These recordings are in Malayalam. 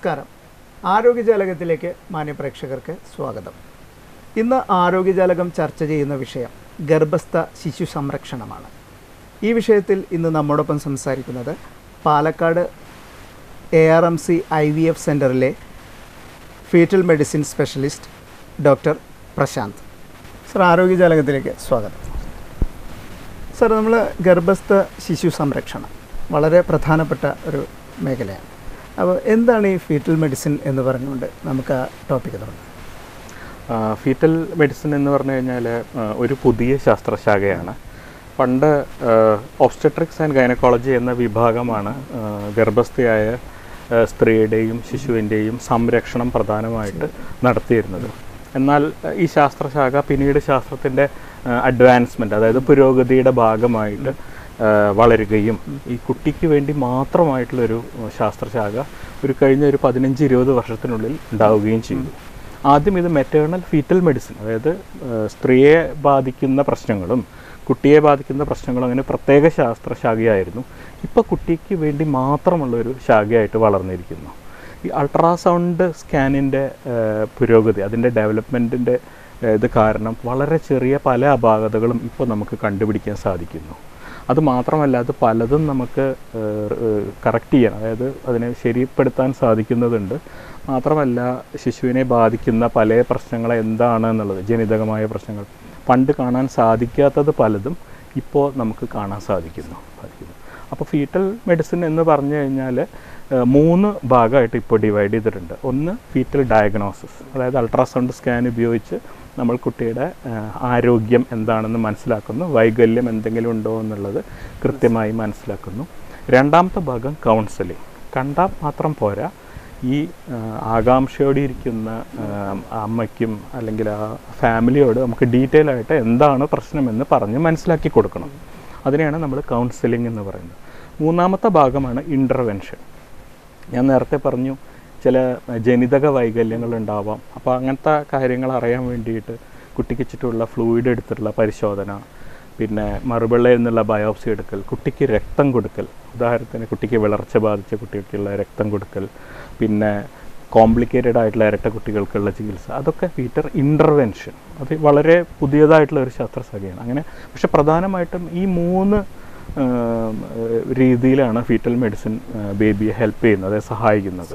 നമസ്കാരം ആരോഗ്യജാലകത്തിലേക്ക് മാന്യപ്രേക്ഷകർക്ക് സ്വാഗതം ഇന്ന് ആരോഗ്യജാലകം ചർച്ച ചെയ്യുന്ന വിഷയം ഗർഭസ്ഥ ശിശു സംരക്ഷണമാണ് ഈ വിഷയത്തിൽ ഇന്ന് നമ്മോടൊപ്പം സംസാരിക്കുന്നത് Palakkad A R M C I V F സെൻറ്ററിലെ fetal medicine specialist doctor Prashanth sir ആരോഗ്യജാലകത്തിലേക്ക് സ്വാഗതം സർ നമ്മൾ ഗർഭസ്ഥ ശിശു സംരക്ഷണം വളരെ പ്രധാനപ്പെട്ട ഒരു മേഖലയാണ് അപ്പോൾ എന്താണ് ഈ ഫീറ്റൽ മെഡിസിൻ എന്ന് പറഞ്ഞുകൊണ്ട് നമുക്ക് ആ ടോപ്പിക്ക് തുടങ്ങാം ഫീറ്റൽ മെഡിസിൻ എന്ന് പറഞ്ഞു കഴിഞ്ഞാൽ ഒരു പുതിയ ശാസ്ത്രശാഖയാണ് പണ്ട് ഒബ്സ്റ്റട്രിക്സ് ആൻഡ് ഗൈനക്കോളജി എന്ന വിഭാഗമാണ് ആ, ഗർഭസ്ഥയായ ആ, സ്ത്രീയുടെയും ശിശുവിൻ്റെയും സംരക്ഷണം പ്രധാനമായിട്ട് നടത്തിയിരുന്നത് എന്നാൽ ആ, ഈ ശാസ്ത്രശാഖ പിന്നീട് ശാസ്ത്രത്തിൻ്റെ അഡ്വാൻസ്മെൻറ്റ് അതായത് പുരോഗതിയുടെ ഭാഗമായിട്ട് ആ, വളരുകയും ഈ കുട്ടിക്ക് വേണ്ടി മാത്രമായിട്ടുള്ളൊരു ആ, ശാസ്ത്രശാഖ ഒരു കഴിഞ്ഞ ഒരു പതിനഞ്ച് ഇരുപത് വർഷത്തിനുള്ളിൽ ഉണ്ടാവുകയും ചെയ്തു ആദ്യം ഇത് മെറ്റേണൽ ഫീറ്റൽ മെഡിസിൻ അതായത് ആ, സ്ത്രീയെ ബാധിക്കുന്ന പ്രശ്നങ്ങളും കുട്ടിയെ ബാധിക്കുന്ന പ്രശ്നങ്ങളും അങ്ങനെ പ്രത്യേക ശാസ്ത്രശാഖയായിരുന്നു ഇപ്പോൾ കുട്ടിക്ക് വേണ്ടി മാത്രമുള്ള ഒരു ശാഖയായിട്ട് വളർന്നിരിക്കുന്നു ഈ അൾട്രാസൗണ്ട് സ്കാനിൻ്റെ പുരോഗതി അതിൻ്റെ ഡെവലപ്മെൻറ്റിൻ്റെ ഇത് കാരണം വളരെ ചെറിയ പല അപാകതകളും ഇപ്പോൾ നമുക്ക് കണ്ടുപിടിക്കാൻ സാധിക്കുന്നു അത് മാത്രമല്ല അത് പലതും നമുക്ക് കറക്റ്റ് ചെയ്യാൻ അതായത് അതിനെ ശരിപ്പെടുത്താൻ സാധിക്കുന്നതുണ്ട് മാത്രമല്ല ശിശുവിനെ ബാധിക്കുന്ന പല പ്രശ്നങ്ങൾ എന്താണ് എന്നുള്ളത് ജനിതകമായ പ്രശ്നങ്ങൾ പണ്ട് കാണാൻ സാധിക്കാത്തത് പലതും ഇപ്പോൾ നമുക്ക് കാണാൻ സാധിക്കുന്നു സാധിക്കുന്നു അപ്പോൾ ഫീറ്റൽ മെഡിസിൻ എന്ന് പറഞ്ഞു കഴിഞ്ഞാൽ ഏഹ്, മൂന്ന് ഭാഗമായിട്ട് ഇപ്പോൾ ഡിവൈഡ് ചെയ്തിട്ടുണ്ട് ഒന്ന് ഫീറ്റൽ ഡയഗ്നോസിസ് അതായത് അൾട്രാസൗണ്ട് സ്കാൻ ഉപയോഗിച്ച് നമ്മൾ കുട്ടിയുടെ ഏഹ്, ആരോഗ്യം എന്താണെന്ന് മനസ്സിലാക്കുന്നു വൈകല്യം എന്തെങ്കിലും ഉണ്ടോ എന്നുള്ളത് കൃത്യമായി മനസ്സിലാക്കുന്നു രണ്ടാമത്തെ ഭാഗം കൗൺസിലിംഗ് കണ്ടാൽ മാത്രം പോരാ ഈ ആ, ആകാംക്ഷയോടെ ഇരിക്കുന്ന ആ, അമ്മയ്ക്കും അല്ലെങ്കിൽ ആ ഫാമിലിയോട് നമുക്ക് ഡീറ്റെയിൽ ആയിട്ട് എന്താണ് പ്രശ്നമെന്ന് പറഞ്ഞ് മനസ്സിലാക്കി കൊടുക്കണം അതിനെയാണ് നമ്മൾ കൗൺസിലിംഗ് എന്ന് പറയുന്നത് മൂന്നാമത്തെ ഭാഗമാണ് ഇൻ്റർവെൻഷൻ ഞാൻ നേരത്തെ പറഞ്ഞു ചില ജനിതക വൈകല്യങ്ങൾ ഉണ്ടാവാം അപ്പോൾ അങ്ങനത്തെ കാര്യങ്ങൾ അറിയാൻ വേണ്ടിയിട്ട് കുട്ടിക്ക് ചുറ്റുമുള്ള ഫ്ലൂയിഡ് എടുത്തിട്ടുള്ള പരിശോധന പിന്നെ മറുപിള്ളയിൽ നിന്നുള്ള ബയോപ്സി എടുക്കൽ കുട്ടിക്ക് രക്തം കൊടുക്കൽ ഉദാഹരണത്തിന് കുട്ടിക്ക് വിളർച്ച ബാധിച്ച കുട്ടികൾക്കുള്ള രക്തം കൊടുക്കൽ പിന്നെ കോംപ്ലിക്കേറ്റഡ് ആയിട്ടുള്ള ഇരട്ട കുട്ടികൾക്കുള്ള ചികിത്സ അതൊക്കെ ഫീറ്റർ ഇൻ്റർവെൻഷൻ അത് വളരെ പുതിയതായിട്ടുള്ള ഒരു ശാസ്ത്രശാഖയാണ് അങ്ങനെ പക്ഷെ പ്രധാനമായിട്ടും ഈ മൂന്ന് ആം, ഏഹ്, രീതിയിലാണ് ഫീറ്റൽ മെഡിസിൻ ബേബിയെ ഹെൽപ്പ് ചെയ്യുന്നത് അതായത് സഹായിക്കുന്നത്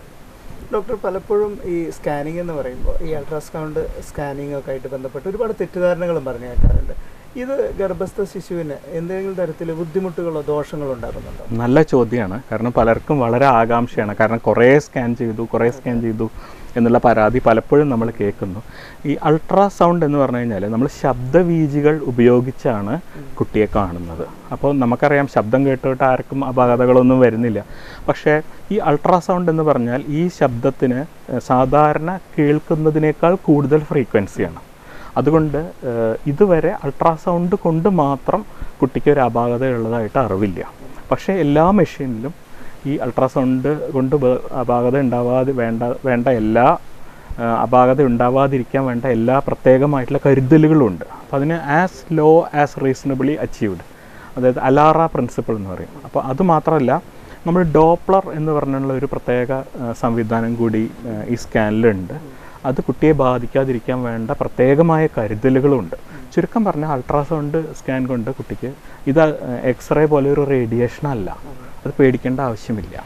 ഡോക്ടർ പലപ്പോഴും ഈ സ്കാനിങ് എന്ന് പറയുമ്പോൾ ഈ അൾട്രാസൗണ്ട് സ്കാനിങ് ഒക്കെ ആയിട്ട് ബന്ധപ്പെട്ട് ഒരുപാട് തെറ്റിദ്ധാരണകളും പറഞ്ഞു കേൾക്കാറുണ്ട് ഇത് ഗർഭസ്ഥ ശിശുവിന് എന്തെങ്കിലും തരത്തിൽ ബുദ്ധിമുട്ടുകളോ ദോഷങ്ങളോ ഉണ്ടാകുന്നുണ്ടോ നല്ല ചോദ്യമാണ് കാരണം പലർക്കും വളരെ ആകാംക്ഷയാണ് കാരണം കുറേ സ്കാൻ ചെയ്തു കുറേ സ്കാൻ ചെയ്തു എന്നുള്ള പരാതി പലപ്പോഴും നമ്മൾ കേൾക്കുന്നു ഈ അൾട്രാസൗണ്ട് എന്ന് പറഞ്ഞു കഴിഞ്ഞാൽ നമ്മൾ ശബ്ദവീജികൾ ഉപയോഗിച്ചാണ് കുട്ടിയെ കാണുന്നത് അപ്പോൾ നമുക്കറിയാം ശബ്ദം കേട്ടിട്ട് ആർക്കും അപാകതകളൊന്നും വരുന്നില്ല പക്ഷേ ഈ അൾട്രാസൗണ്ട് എന്ന് പറഞ്ഞാൽ ഈ ശബ്ദത്തിന് ഏഹ്, സാധാരണ കേൾക്കുന്നതിനേക്കാൾ കൂടുതൽ ഫ്രീക്വൻസിയാണ് അതുകൊണ്ട് ഏഹ്, ഇതുവരെ അൾട്രാസൗണ്ട് കൊണ്ട് മാത്രം കുട്ടിക്ക് ഒരു അപാകത ഉള്ളതായിട്ട് അറിവില്ല പക്ഷേ എല്ലാ മെഷീനിലും ഈ അൾട്രാസൗണ്ട് കൊണ്ട് വേ- അപാകത ഉണ്ടാവാതെ വേണ്ട വേണ്ട എല്ലാ ആ, അപാകത ഉണ്ടാവാതിരിക്കാൻ വേണ്ട എല്ലാ പ്രത്യേകമായിട്ടുള്ള കരുതലുകളുണ്ട് അപ്പോൾ അതിന് as low as reasonably achieved അതായത് അലാറ പ്രിൻസിപ്പിൾ എന്ന് പറയും അപ്പോൾ അത് മാത്രമല്ല നമ്മൾ ഡോപ്ലർ എന്ന് പറഞ്ഞുള്ള ഒരു പ്രത്യേക ആ, സംവിധാനം കൂടി ആ, ഈ സ്കാനിലുണ്ട് അത് കുട്ടിയെ ബാധിക്കാതിരിക്കാൻ വേണ്ട പ്രത്യേകമായ കരുതലുകളുണ്ട് ചുരുക്കം പറഞ്ഞാൽ അൾട്രാസൗണ്ട് സ്കാൻ കൊണ്ട് കുട്ടിക്ക് ഇത് എക്സ്റേ പോലെ ഒരു റേഡിയേഷൻ അല്ല അത് പേടിക്കേണ്ട ആവശ്യമില്ല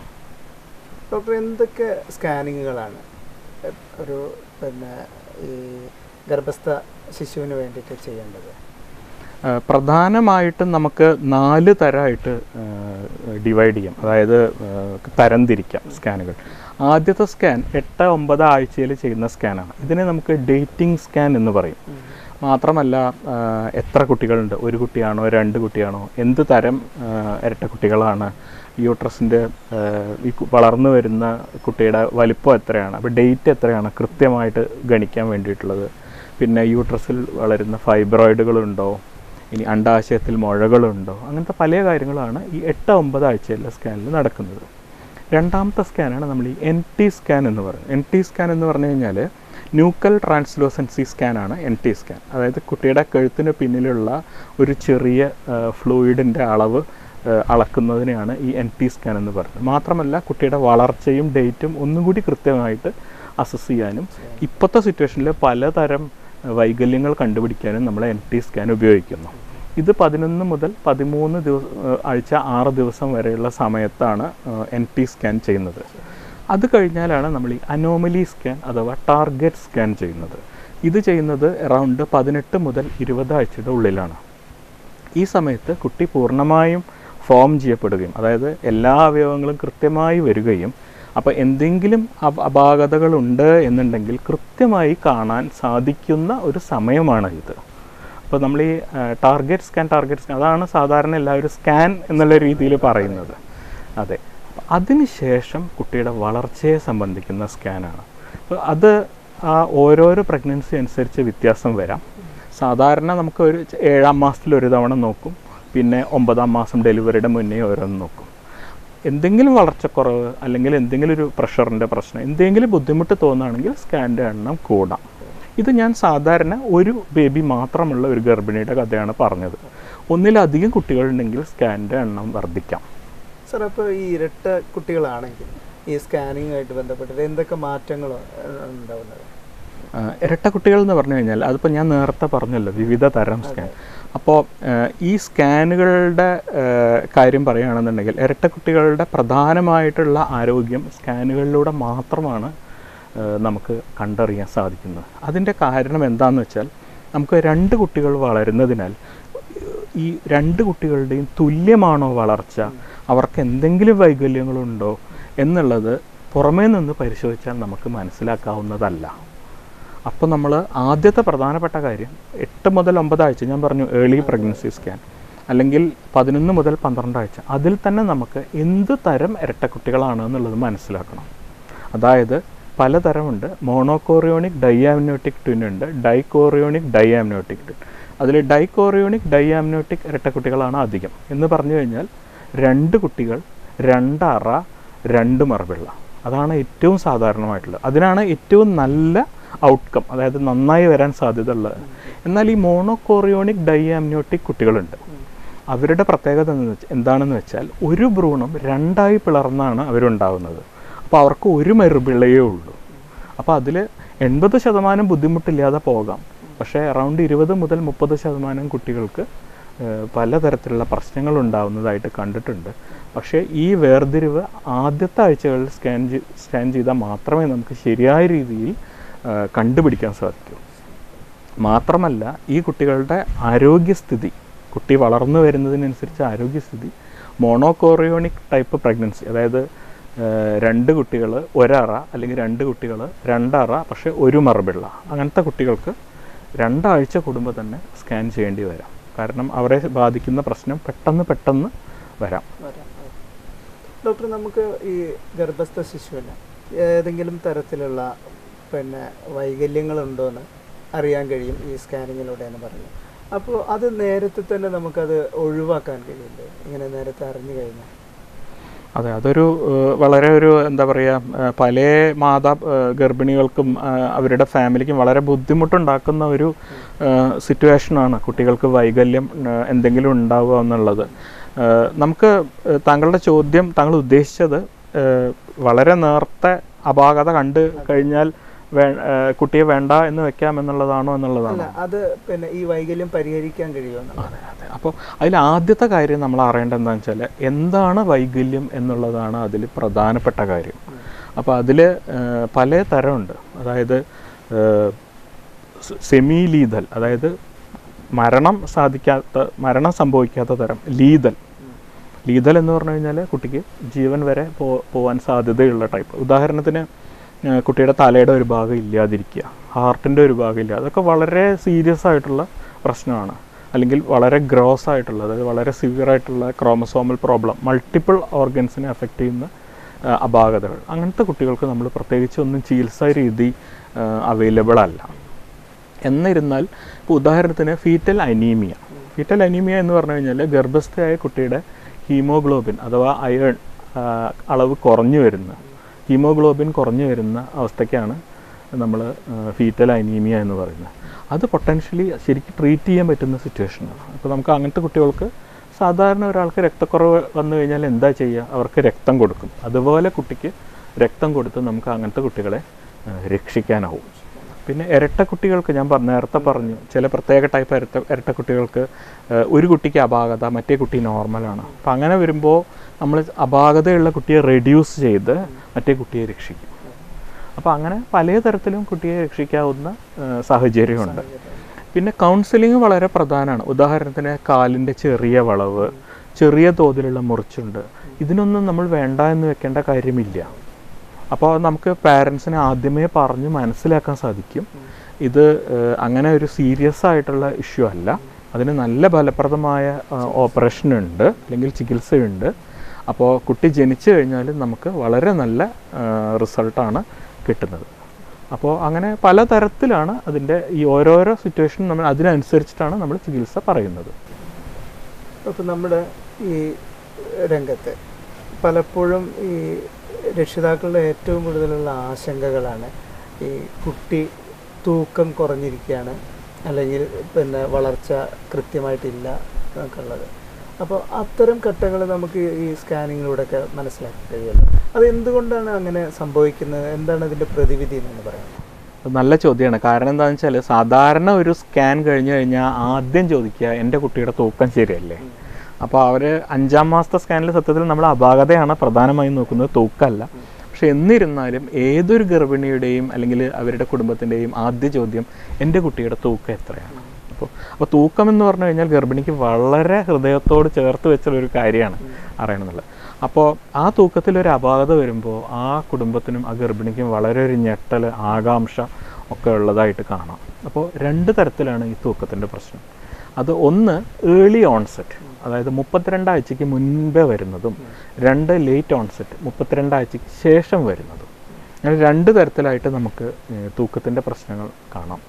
ഡോക്ടർ എന്തൊക്കെ സ്കാനിങ്ങുകളാണ് എ- ഒരു പിന്നെ ഈ ഗർഭസ്ഥ ശിശുവിന് വേണ്ടിയിട്ട് ചെയ്യേണ്ടത് ആ, പ്രധാനമായിട്ടും നമുക്ക് നാല് തരമായിട്ട് ഡിവൈഡ് ചെയ്യാം അതായത് ആ, തരംതിരിക്കാം സ്കാനുകൾ ആദ്യത്തെ സ്കാൻ എട്ട് ഒമ്പത് ആഴ്ചയിൽ ചെയ്യുന്ന സ്കാനാണ് ഇതിനെ നമുക്ക് ഡേറ്റിംഗ് സ്കാൻ എന്ന് പറയും മാത്രമല്ല ആ, എത്ര കുട്ടികളുണ്ട് ഒരു കുട്ടിയാണോ രണ്ട് കുട്ടിയാണോ എന്ത് തരം ആ, ഇരട്ട കുട്ടികളാണ് യൂട്രസിൻ്റെ ഈ കു- വളർന്നു വരുന്ന കുട്ടിയുടെ വലിപ്പം എത്രയാണ് അപ്പോൾ ഡേറ്റ് എത്രയാണ് കൃത്യമായിട്ട് ഗണിക്കാൻ വേണ്ടിയിട്ടുള്ളത് പിന്നെ യൂട്രസിൽ വളരുന്ന ഫൈബ്രോയിഡുകളുണ്ടോ ഇനി അണ്ടാശയത്തിൽ മുഴകളുണ്ടോ അങ്ങനത്തെ പല കാര്യങ്ങളാണ് ഈ എട്ട് ഒമ്പത് ആഴ്ചയിലെ സ്കാനിൽ നടക്കുന്നത് രണ്ടാമത്തെ സ്കാനാണ് നമ്മൾ ഈ എൻ ടി സ്കാൻ എന്ന് പറയുന്നത് എൻ ടി സ്കാൻ എന്ന് പറഞ്ഞു കഴിഞ്ഞാൽ ന്യൂക്കൽ ട്രാൻസ്ലൂസൻസി സ്കാനാണ് എൻ ടി സ്കാൻ അതായത് കുട്ടിയുടെ കഴുത്തിന് പിന്നിലുള്ള ഒരു ചെറിയ ഫ്ലൂയിഡിൻ്റെ അളവ് ഏഹ്, അളക്കുന്നതിനെയാണ് ഈ എൻ ടി സ്കാൻ എന്ന് പറയുന്നത് മാത്രമല്ല കുട്ടിയുടെ വളർച്ചയും ഡേറ്റും ഒന്നും കൂടി കൃത്യമായിട്ട് അസസ് ചെയ്യാനും ഇപ്പോഴത്തെ സിറ്റുവേഷനിൽ പലതരം ഏഹ്, വൈകല്യങ്ങൾ കണ്ടുപിടിക്കാനും നമ്മൾ എൻ ടി സ്കാൻ ഉപയോഗിക്കുന്നു ഇത് പതിനൊന്ന് മുതൽ പതിമൂന്ന് ദിവസം ആഴ്ച ആറ് ദിവസം വരെയുള്ള സമയത്താണ് എൻ ടി സ്കാൻ ചെയ്യുന്നത് അത് കഴിഞ്ഞാലാണ് നമ്മൾ ഈ അനോമലി സ്കാൻ അഥവാ ടാർഗറ്റ് സ്കാൻ ചെയ്യുന്നത് ഇത് ചെയ്യുന്നത് അറൗണ്ട് പതിനെട്ട് മുതൽ ഇരുപത് ആഴ്ചയുടെ ഉള്ളിലാണ് ഈ സമയത്ത് കുട്ടി പൂർണ്ണമായും ഫോം ചെയ്യപ്പെടുകയും അതായത് എല്ലാ അവയവങ്ങളും കൃത്യമായി വരികയും അപ്പോൾ എന്തെങ്കിലും അപ- അപാകതകളുണ്ട് എന്നുണ്ടെങ്കിൽ കൃത്യമായി കാണാൻ സാധിക്കുന്ന ഒരു സമയമാണ് ഇത് അപ്പോൾ നമ്മൾ ഈ ടാർഗറ്റ് സ്കാൻ ടാർഗറ്റ് സ്കാൻ അതാണ് സാധാരണ എല്ലാവരും സ്കാൻ എന്നുള്ള രീതിയിൽ പറയുന്നത് അതെ അപ്പൊ അതിനുശേഷം കുട്ടിയുടെ വളർച്ചയെ സംബന്ധിക്കുന്ന സ്കാനാണ് അപ്പോൾ അത് ആ ഓരോരോ പ്രഗ്നൻസി അനുസരിച്ച് വ്യത്യാസം വരാം സാധാരണ നമുക്ക് ഒരു ച- ഏഴാം മാസത്തിൽ ഒരു തവണ നോക്കും പിന്നെ ഒമ്പതാം മാസം ഡെലിവറിയുടെ മുന്നേ ഓരോന്ന് നോക്കും എന്തെങ്കിലും വളർച്ചക്കുറവ് അല്ലെങ്കിൽ എന്തെങ്കിലും ഒരു പ്രഷറിൻ്റെ പ്രശ്നം എന്തെങ്കിലും ബുദ്ധിമുട്ട് തോന്നുകയാണെങ്കിൽ സ്കാൻ്റെ എണ്ണം കൂടാം ഇത് ഞാൻ സാധാരണ ഒരു ബേബി മാത്രമുള്ള ഒരു ഗർഭിണിയുടെ കഥയാണ് പറഞ്ഞത് ഒന്നിലധികം കുട്ടികളുണ്ടെങ്കിൽ സ്കാൻ്റെ എണ്ണം വർദ്ധിക്കാം സാർ അപ്പോൾ ഈ ഇരട്ട കുട്ടികളാണെങ്കിൽ ഈ സ്കാനിങ്ങുമായിട്ട് ബന്ധപ്പെട്ടിട്ട് എന്തൊക്കെ മാറ്റങ്ങൾ ഉണ്ടാവുന്നത് ആ, ഇരട്ട കുട്ടികൾ എന്ന് പറഞ്ഞു കഴിഞ്ഞാൽ അതിപ്പോൾ ഞാൻ നേരത്തെ പറഞ്ഞല്ലോ വിവിധ തരം സ്കാൻ അപ്പോൾ ഈ സ്കാനുകളുടെ ആ, കാര്യം പറയുകയാണെന്നുണ്ടെങ്കിൽ ഇരട്ട കുട്ടികളുടെ പ്രധാനമായിട്ടുള്ള ആരോഗ്യം സ്കാനുകളിലൂടെ മാത്രമാണ് ആ, നമുക്ക് കണ്ടറിയാൻ സാധിക്കുന്നത് അതിൻ്റെ കാരണം എന്താണെന്ന് വെച്ചാൽ നമുക്ക് രണ്ട് കുട്ടികൾ വളരുന്നതിനാൽ ഈ രണ്ട് കുട്ടികളുടെയും തുല്യമാണോ വളർച്ച അവർക്ക് എന്തെങ്കിലും വൈകല്യങ്ങളുണ്ടോ എന്നുള്ളത് പുറമേ നിന്ന് പരിശോധിച്ചാൽ നമുക്ക് മനസ്സിലാക്കാവുന്നതല്ല അപ്പോൾ നമ്മൾ ആദ്യത്തെ പ്രധാനപ്പെട്ട കാര്യം എട്ട് മുതൽ ഒമ്പതാഴ്ച ഞാൻ പറഞ്ഞു ഏർലി പ്രഗ്നൻസി സ്കാൻ അല്ലെങ്കിൽ പതിനൊന്ന് മുതൽ പന്ത്രണ്ട് ആഴ്ച അതിൽ തന്നെ നമുക്ക് എന്ത് തരം ഇരട്ടക്കുട്ടികളാണ് എന്നുള്ളത് മനസ്സിലാക്കണം അതായത് പലതരമുണ്ട് മോണോകോറിയോണിക് ഡൈയാമ്നോട്ടിക് ട്വിൻ ഉണ്ട് ഡൈകോറിയോണിക് ഡൈയാമ്നോട്ടിക് ട്വിൻ അതിൽ ഡൈകോറിയോണിക് ഡൈയാമ്നോട്ടിക് ഇരട്ടക്കുട്ടികളാണ് അധികം എന്ന് പറഞ്ഞു കഴിഞ്ഞാൽ രണ്ട് കുട്ടികൾ രണ്ടറ രണ്ട് മറുപിള്ള അതാണ് ഏറ്റവും സാധാരണമായിട്ടുള്ളത് അതിനാണ് ഏറ്റവും നല്ല ഔട്ട്കം അതായത് നന്നായി വരാൻ സാധ്യത ഉള്ളത് എന്നാൽ ഈ മോണോകോറിയോണിക് ഡൈയാമ്നോട്ടിക് കുട്ടികളുണ്ട് അവരുടെ പ്രത്യേകത എന്ന് വെച്ച- എന്താണെന്ന് വെച്ചാൽ ഒരു ഭ്രൂണം രണ്ടായി പിളർന്നാണ് അവരുണ്ടാകുന്നത് അപ്പോൾ അവർക്ക് ഒരു മറുപിള്ളയേ ഉള്ളൂ അപ്പോൾ അതിൽ എൺപത് ശതമാനം ബുദ്ധിമുട്ടില്ലാതെ പോകാം പക്ഷേ അറൗണ്ട് ഇരുപത് മുതൽ മുപ്പത് ശതമാനം കുട്ടികൾക്ക് ഏഹ്, പലതരത്തിലുള്ള പ്രശ്നങ്ങൾ ഉണ്ടാവുന്നതായിട്ട് കണ്ടിട്ടുണ്ട് പക്ഷേ ഈ വേർതിരിവ് ആദ്യത്തെ ആഴ്ചകളിൽ സ്കാൻ സ്കാൻ ചെയ്താൽ മാത്രമേ നമുക്ക് ശരിയായ രീതിയിൽ ഏഹ്, കണ്ടുപിടിക്കാൻ സാധിക്കൂ മാത്രമല്ല ഈ കുട്ടികളുടെ ആരോഗ്യസ്ഥിതി കുട്ടി വളർന്നു വരുന്നതിനനുസരിച്ച് ആരോഗ്യസ്ഥിതി മോണോകോറിയോണിക് ടൈപ്പ് പ്രഗ്നൻസി അതായത് ഏഹ്, രണ്ട് കുട്ടികൾ ഒരറ അല്ലെങ്കിൽ രണ്ട് കുട്ടികൾ രണ്ടറ പക്ഷേ ഒരു മറുപിള്ള അങ്ങനത്തെ കുട്ടികൾക്ക് രണ്ടാഴ്ച കൂടുമ്പോൾ തന്നെ സ്കാൻ ചെയ്യേണ്ടി വരാം കാരണം അവരെ ബാധിക്കുന്ന പ്രശ്നം പെട്ടെന്ന് പെട്ടെന്ന് വരാം വരാം. ഡോക്ടർ നമുക്ക് ഈ ഗർഭസ്ഥ ശിശുവിന് ഏതെങ്കിലും തരത്തിലുള്ള പിന്നെ വൈകല്യങ്ങളുണ്ടോ എന്ന് അറിയാൻ കഴിയും ഈ സ്കാനിങ്ങിലൂടെ എന്ന് പറഞ്ഞു അപ്പോൾ അത് നേരത്തെ തന്നെ നമുക്കത് ഒഴിവാക്കാൻ കഴിയില്ലേ ഇങ്ങനെ നേരത്തെ അറിഞ്ഞു കഴിഞ്ഞാൽ അതെ അതൊരു ഏഹ്, വളരെ ഒരു എന്താ പറയുക പല മാതാ ഏഹ്, ഗർഭിണികൾക്കും ഏഹ്, അവരുടെ ഫാമിലിക്കും വളരെ ബുദ്ധിമുട്ടുണ്ടാക്കുന്ന ഒരു സിറ്റുവേഷനാണ് കുട്ടികൾക്ക് വൈകല്യം ഏഹ്, എന്തെങ്കിലും ഉണ്ടാവുക എന്നുള്ളത് ഏഹ്, നമുക്ക് ഏഹ്, താങ്കളുടെ ചോദ്യം താങ്കൾ ഉദ്ദേശിച്ചത് ഏഹ്, വളരെ നേരത്തെ അപാകത കണ്ടു കഴിഞ്ഞാൽ വേ ഏഹ്, കുട്ടിയെ വേണ്ട എന്ന് വെക്കാം എന്നുള്ളതാണോ എന്നുള്ളതാണോ അല്ല അത് പിന്നെ ഈ വൈകല്യം പരിഹരിക്കാൻ കഴിയുമെന്നാണ് അതെ അതെ അപ്പോൾ അതിൽ ആദ്യത്തെ കാര്യം നമ്മൾ അറിയേണ്ടത് എന്താണെന്ന് വെച്ചാൽ എന്താണ് വൈകല്യം എന്നുള്ളതാണ് അതിൽ പ്രധാനപ്പെട്ട കാര്യം അപ്പോൾ അതിൽ പല തരമുണ്ട് അതായത് സെമി ലീതൽ അതായത് മരണം സാധിക്കാത്ത മരണം സംഭവിക്കാത്ത തരം ലീതൽ ലീതൽ എന്ന് പറഞ്ഞു കഴിഞ്ഞാൽ കുട്ടിക്ക് ജീവൻ വരെ പോ പോകാൻ സാധ്യതയുള്ള ടൈപ്പ് ഉദാഹരണത്തിന് ആ, കുട്ടിയുടെ തലയുടെ ഒരു ഭാഗം ഇല്ലാതിരിക്കുക ഹാർട്ടിൻ്റെ ഒരു ഭാഗം ഇല്ല അതൊക്കെ വളരെ സീരിയസ് ആയിട്ടുള്ള പ്രശ്നമാണ് അല്ലെങ്കിൽ വളരെ ഗ്രോസ് ആയിട്ടുള്ള അതായത് വളരെ സിവിയർ ആയിട്ടുള്ള ക്രോമസോമൽ പ്രോബ്ലം മൾട്ടിപ്പിൾ ഓർഗൻസിനെ അഫക്റ്റ് ചെയ്യുന്ന ആ, അപാകതകൾ അങ്ങനത്തെ കുട്ടികൾക്ക് നമ്മൾ പ്രത്യേകിച്ച് ഒന്നും ചികിത്സാ രീതി അവൈലബിൾ അല്ല എന്നിരുന്നാൽ ഇപ്പോൾ ഉദാഹരണത്തിന് ഫീറ്റൽ അനീമിയ ഫീറ്റൽ അനീമിയ എന്ന് പറഞ്ഞു കഴിഞ്ഞാൽ ഗർഭസ്ഥയായ കുട്ടിയുടെ ഹീമോഗ്ലോബിൻ അഥവാ അയൺ അളവ് കുറഞ്ഞു വരുന്ന ഹീമോഗ്ലോബിൻ കുറഞ്ഞു വരുന്ന അവസ്ഥയ്ക്കാണ് നമ്മൾ ഫീറ്റൽ അനീമിയ എന്ന് പറയുന്നത് അത് പൊട്ടൻഷ്യലി ശരിക്കും ട്രീറ്റ് ചെയ്യാൻ പറ്റുന്ന സിറ്റുവേഷനാണ് അപ്പോൾ നമുക്ക് അങ്ങനത്തെ കുട്ടികൾക്ക് സാധാരണ ഒരാൾക്ക് രക്തക്കുറവ് വന്നു കഴിഞ്ഞാൽ എന്താ ചെയ്യുക അവർക്ക് രക്തം കൊടുക്കും അതുപോലെ കുട്ടിക്ക് രക്തം കൊടുത്ത് നമുക്ക് അങ്ങനത്തെ കുട്ടികളെ ആ, രക്ഷിക്കാനാവും പിന്നെ ഇരട്ട കുട്ടികൾക്ക് ഞാൻ പറഞ്ഞ നേരത്തെ പറഞ്ഞു ചില പ്രത്യേക ടൈപ്പ് ഇരട്ട ഇരട്ട കുട്ടികൾക്ക് ആ, ഒരു കുട്ടിക്ക് അപാകത മറ്റേ കുട്ടി നോർമലാണ് അപ്പം അങ്ങനെ വരുമ്പോൾ നമ്മൾ അപാകതയുള്ള കുട്ടിയെ റെഡ്യൂസ് ചെയ്ത് മറ്റേ കുട്ടിയെ രക്ഷിക്കും അപ്പോൾ അങ്ങനെ പല തരത്തിലും കുട്ടിയെ രക്ഷിക്കാവുന്ന ആ, സാഹചര്യമുണ്ട് പിന്നെ കൗൺസിലിംഗ് വളരെ പ്രധാനമാണ് ഉദാഹരണത്തിന് കാലിൻ്റെ ചെറിയ വളവ് ചെറിയ തോതിലുള്ള മുറിച്ചുണ്ട് ഇതിനൊന്നും നമ്മൾ വേണ്ട എന്ന് വെക്കേണ്ട കാര്യമില്ല അപ്പോൾ നമുക്ക് പാരൻസിനെ ആദ്യമേ പറഞ്ഞ് മനസ്സിലാക്കാൻ സാധിക്കും ഇത് ഏഹ്, അങ്ങനെ ഒരു സീരിയസ് ആയിട്ടുള്ള ഇഷ്യൂ അല്ല അതിന് നല്ല ഫലപ്രദമായ ഓപ്പറേഷൻ ഉണ്ട് അല്ലെങ്കിൽ ചികിത്സയുണ്ട് അപ്പോൾ കുട്ടി ജനിച്ചു കഴിഞ്ഞാൽ നമുക്ക് വളരെ നല്ല റിസൾട്ടാണ് കിട്ടുന്നത് അപ്പോൾ അങ്ങനെ പല തരത്തിലാണ് അതിൻ്റെ ഈ ഓരോരോ സിറ്റുവേഷൻ നമ്മൾ അതിനനുസരിച്ചിട്ടാണ് നമ്മൾ ചികിത്സ പറയുന്നത് അപ്പോൾ നമ്മുടെ ഈ രംഗത്ത് പലപ്പോഴും ഈ രക്ഷിതാക്കളുടെ ഏറ്റവും കൂടുതലുള്ള ആശങ്കകളാണ് ഈ കുട്ടി തൂക്കം കുറഞ്ഞിരിക്കുകയാണ് അല്ലെങ്കിൽ പിന്നെ വളർച്ച കൃത്യമായിട്ടില്ല എന്നൊക്കെ ഉള്ളത് അപ്പോൾ അത്തരം ഘട്ടങ്ങൾ നമുക്ക് ഈ സ്കാനിങ്ങിലൂടെയൊക്കെ മനസ്സിലാക്കാൻ കഴിയുമല്ലോ അത് എന്തുകൊണ്ടാണ് അങ്ങനെ സംഭവിക്കുന്നത് എന്താണ് അതിൻ്റെ പ്രതിവിധി എന്ന് പറയുന്നത് അത് നല്ല ചോദ്യമാണ് കാരണം എന്താണെന്ന് വെച്ചാൽ സാധാരണ ഒരു സ്കാൻ കഴിഞ്ഞ് കഴിഞ്ഞാൽ ആദ്യം ചോദിക്കുക എൻ്റെ കുട്ടിയുടെ തൂക്കം ശരിയല്ലേ അപ്പോൾ അവർ അഞ്ചാം മാസത്തെ സ്കാനിൽ സത്യത്തിൽ നമ്മൾ അപാകതയാണ് പ്രധാനമായും നോക്കുന്നത് തൂക്കമല്ല പക്ഷെ എന്നിരുന്നാലും ഏതൊരു ഗർഭിണിയുടെയും അല്ലെങ്കിൽ അവരുടെ കുടുംബത്തിൻ്റെയും ആദ്യ ചോദ്യം എൻ്റെ കുട്ടിയുടെ തൂക്കം എത്രയാണ് അപ്പോൾ അപ്പോൾ തൂക്കം എന്ന് പറഞ്ഞു കഴിഞ്ഞാൽ ഗർഭിണിക്ക് വളരെ ഹൃദയത്തോട് ചേർത്ത് വെച്ചുള്ള ഒരു കാര്യമാണ് അറിയണമെന്നുള്ളത് അപ്പോൾ ആ തൂക്കത്തിൽ ഒരു അപാകത വരുമ്പോൾ ആ കുടുംബത്തിനും ആ ഗർഭിണിക്കും വളരെ ഒരു ഞെട്ടൽ ആകാംക്ഷ ഒക്കെ ഉള്ളതായിട്ട് കാണാം അപ്പോൾ രണ്ട് തരത്തിലാണ് ഈ തൂക്കത്തിൻ്റെ പ്രശ്നം അത് ഒന്ന് ഏർലി ഓൺസെറ്റ് അതായത് മുപ്പത്തിരണ്ട് ആഴ്ചയ്ക്ക് മുൻപേ വരുന്നതും രണ്ട് ലേറ്റ് ഓൺസെറ്റ് മുപ്പത്തിരണ്ട് ആഴ്ചയ്ക്ക് ശേഷം വരുന്നതും അങ്ങനെ രണ്ട് തരത്തിലായിട്ട് നമുക്ക് തൂക്കത്തിൻ്റെ പ്രശ്നങ്ങൾ കാണാം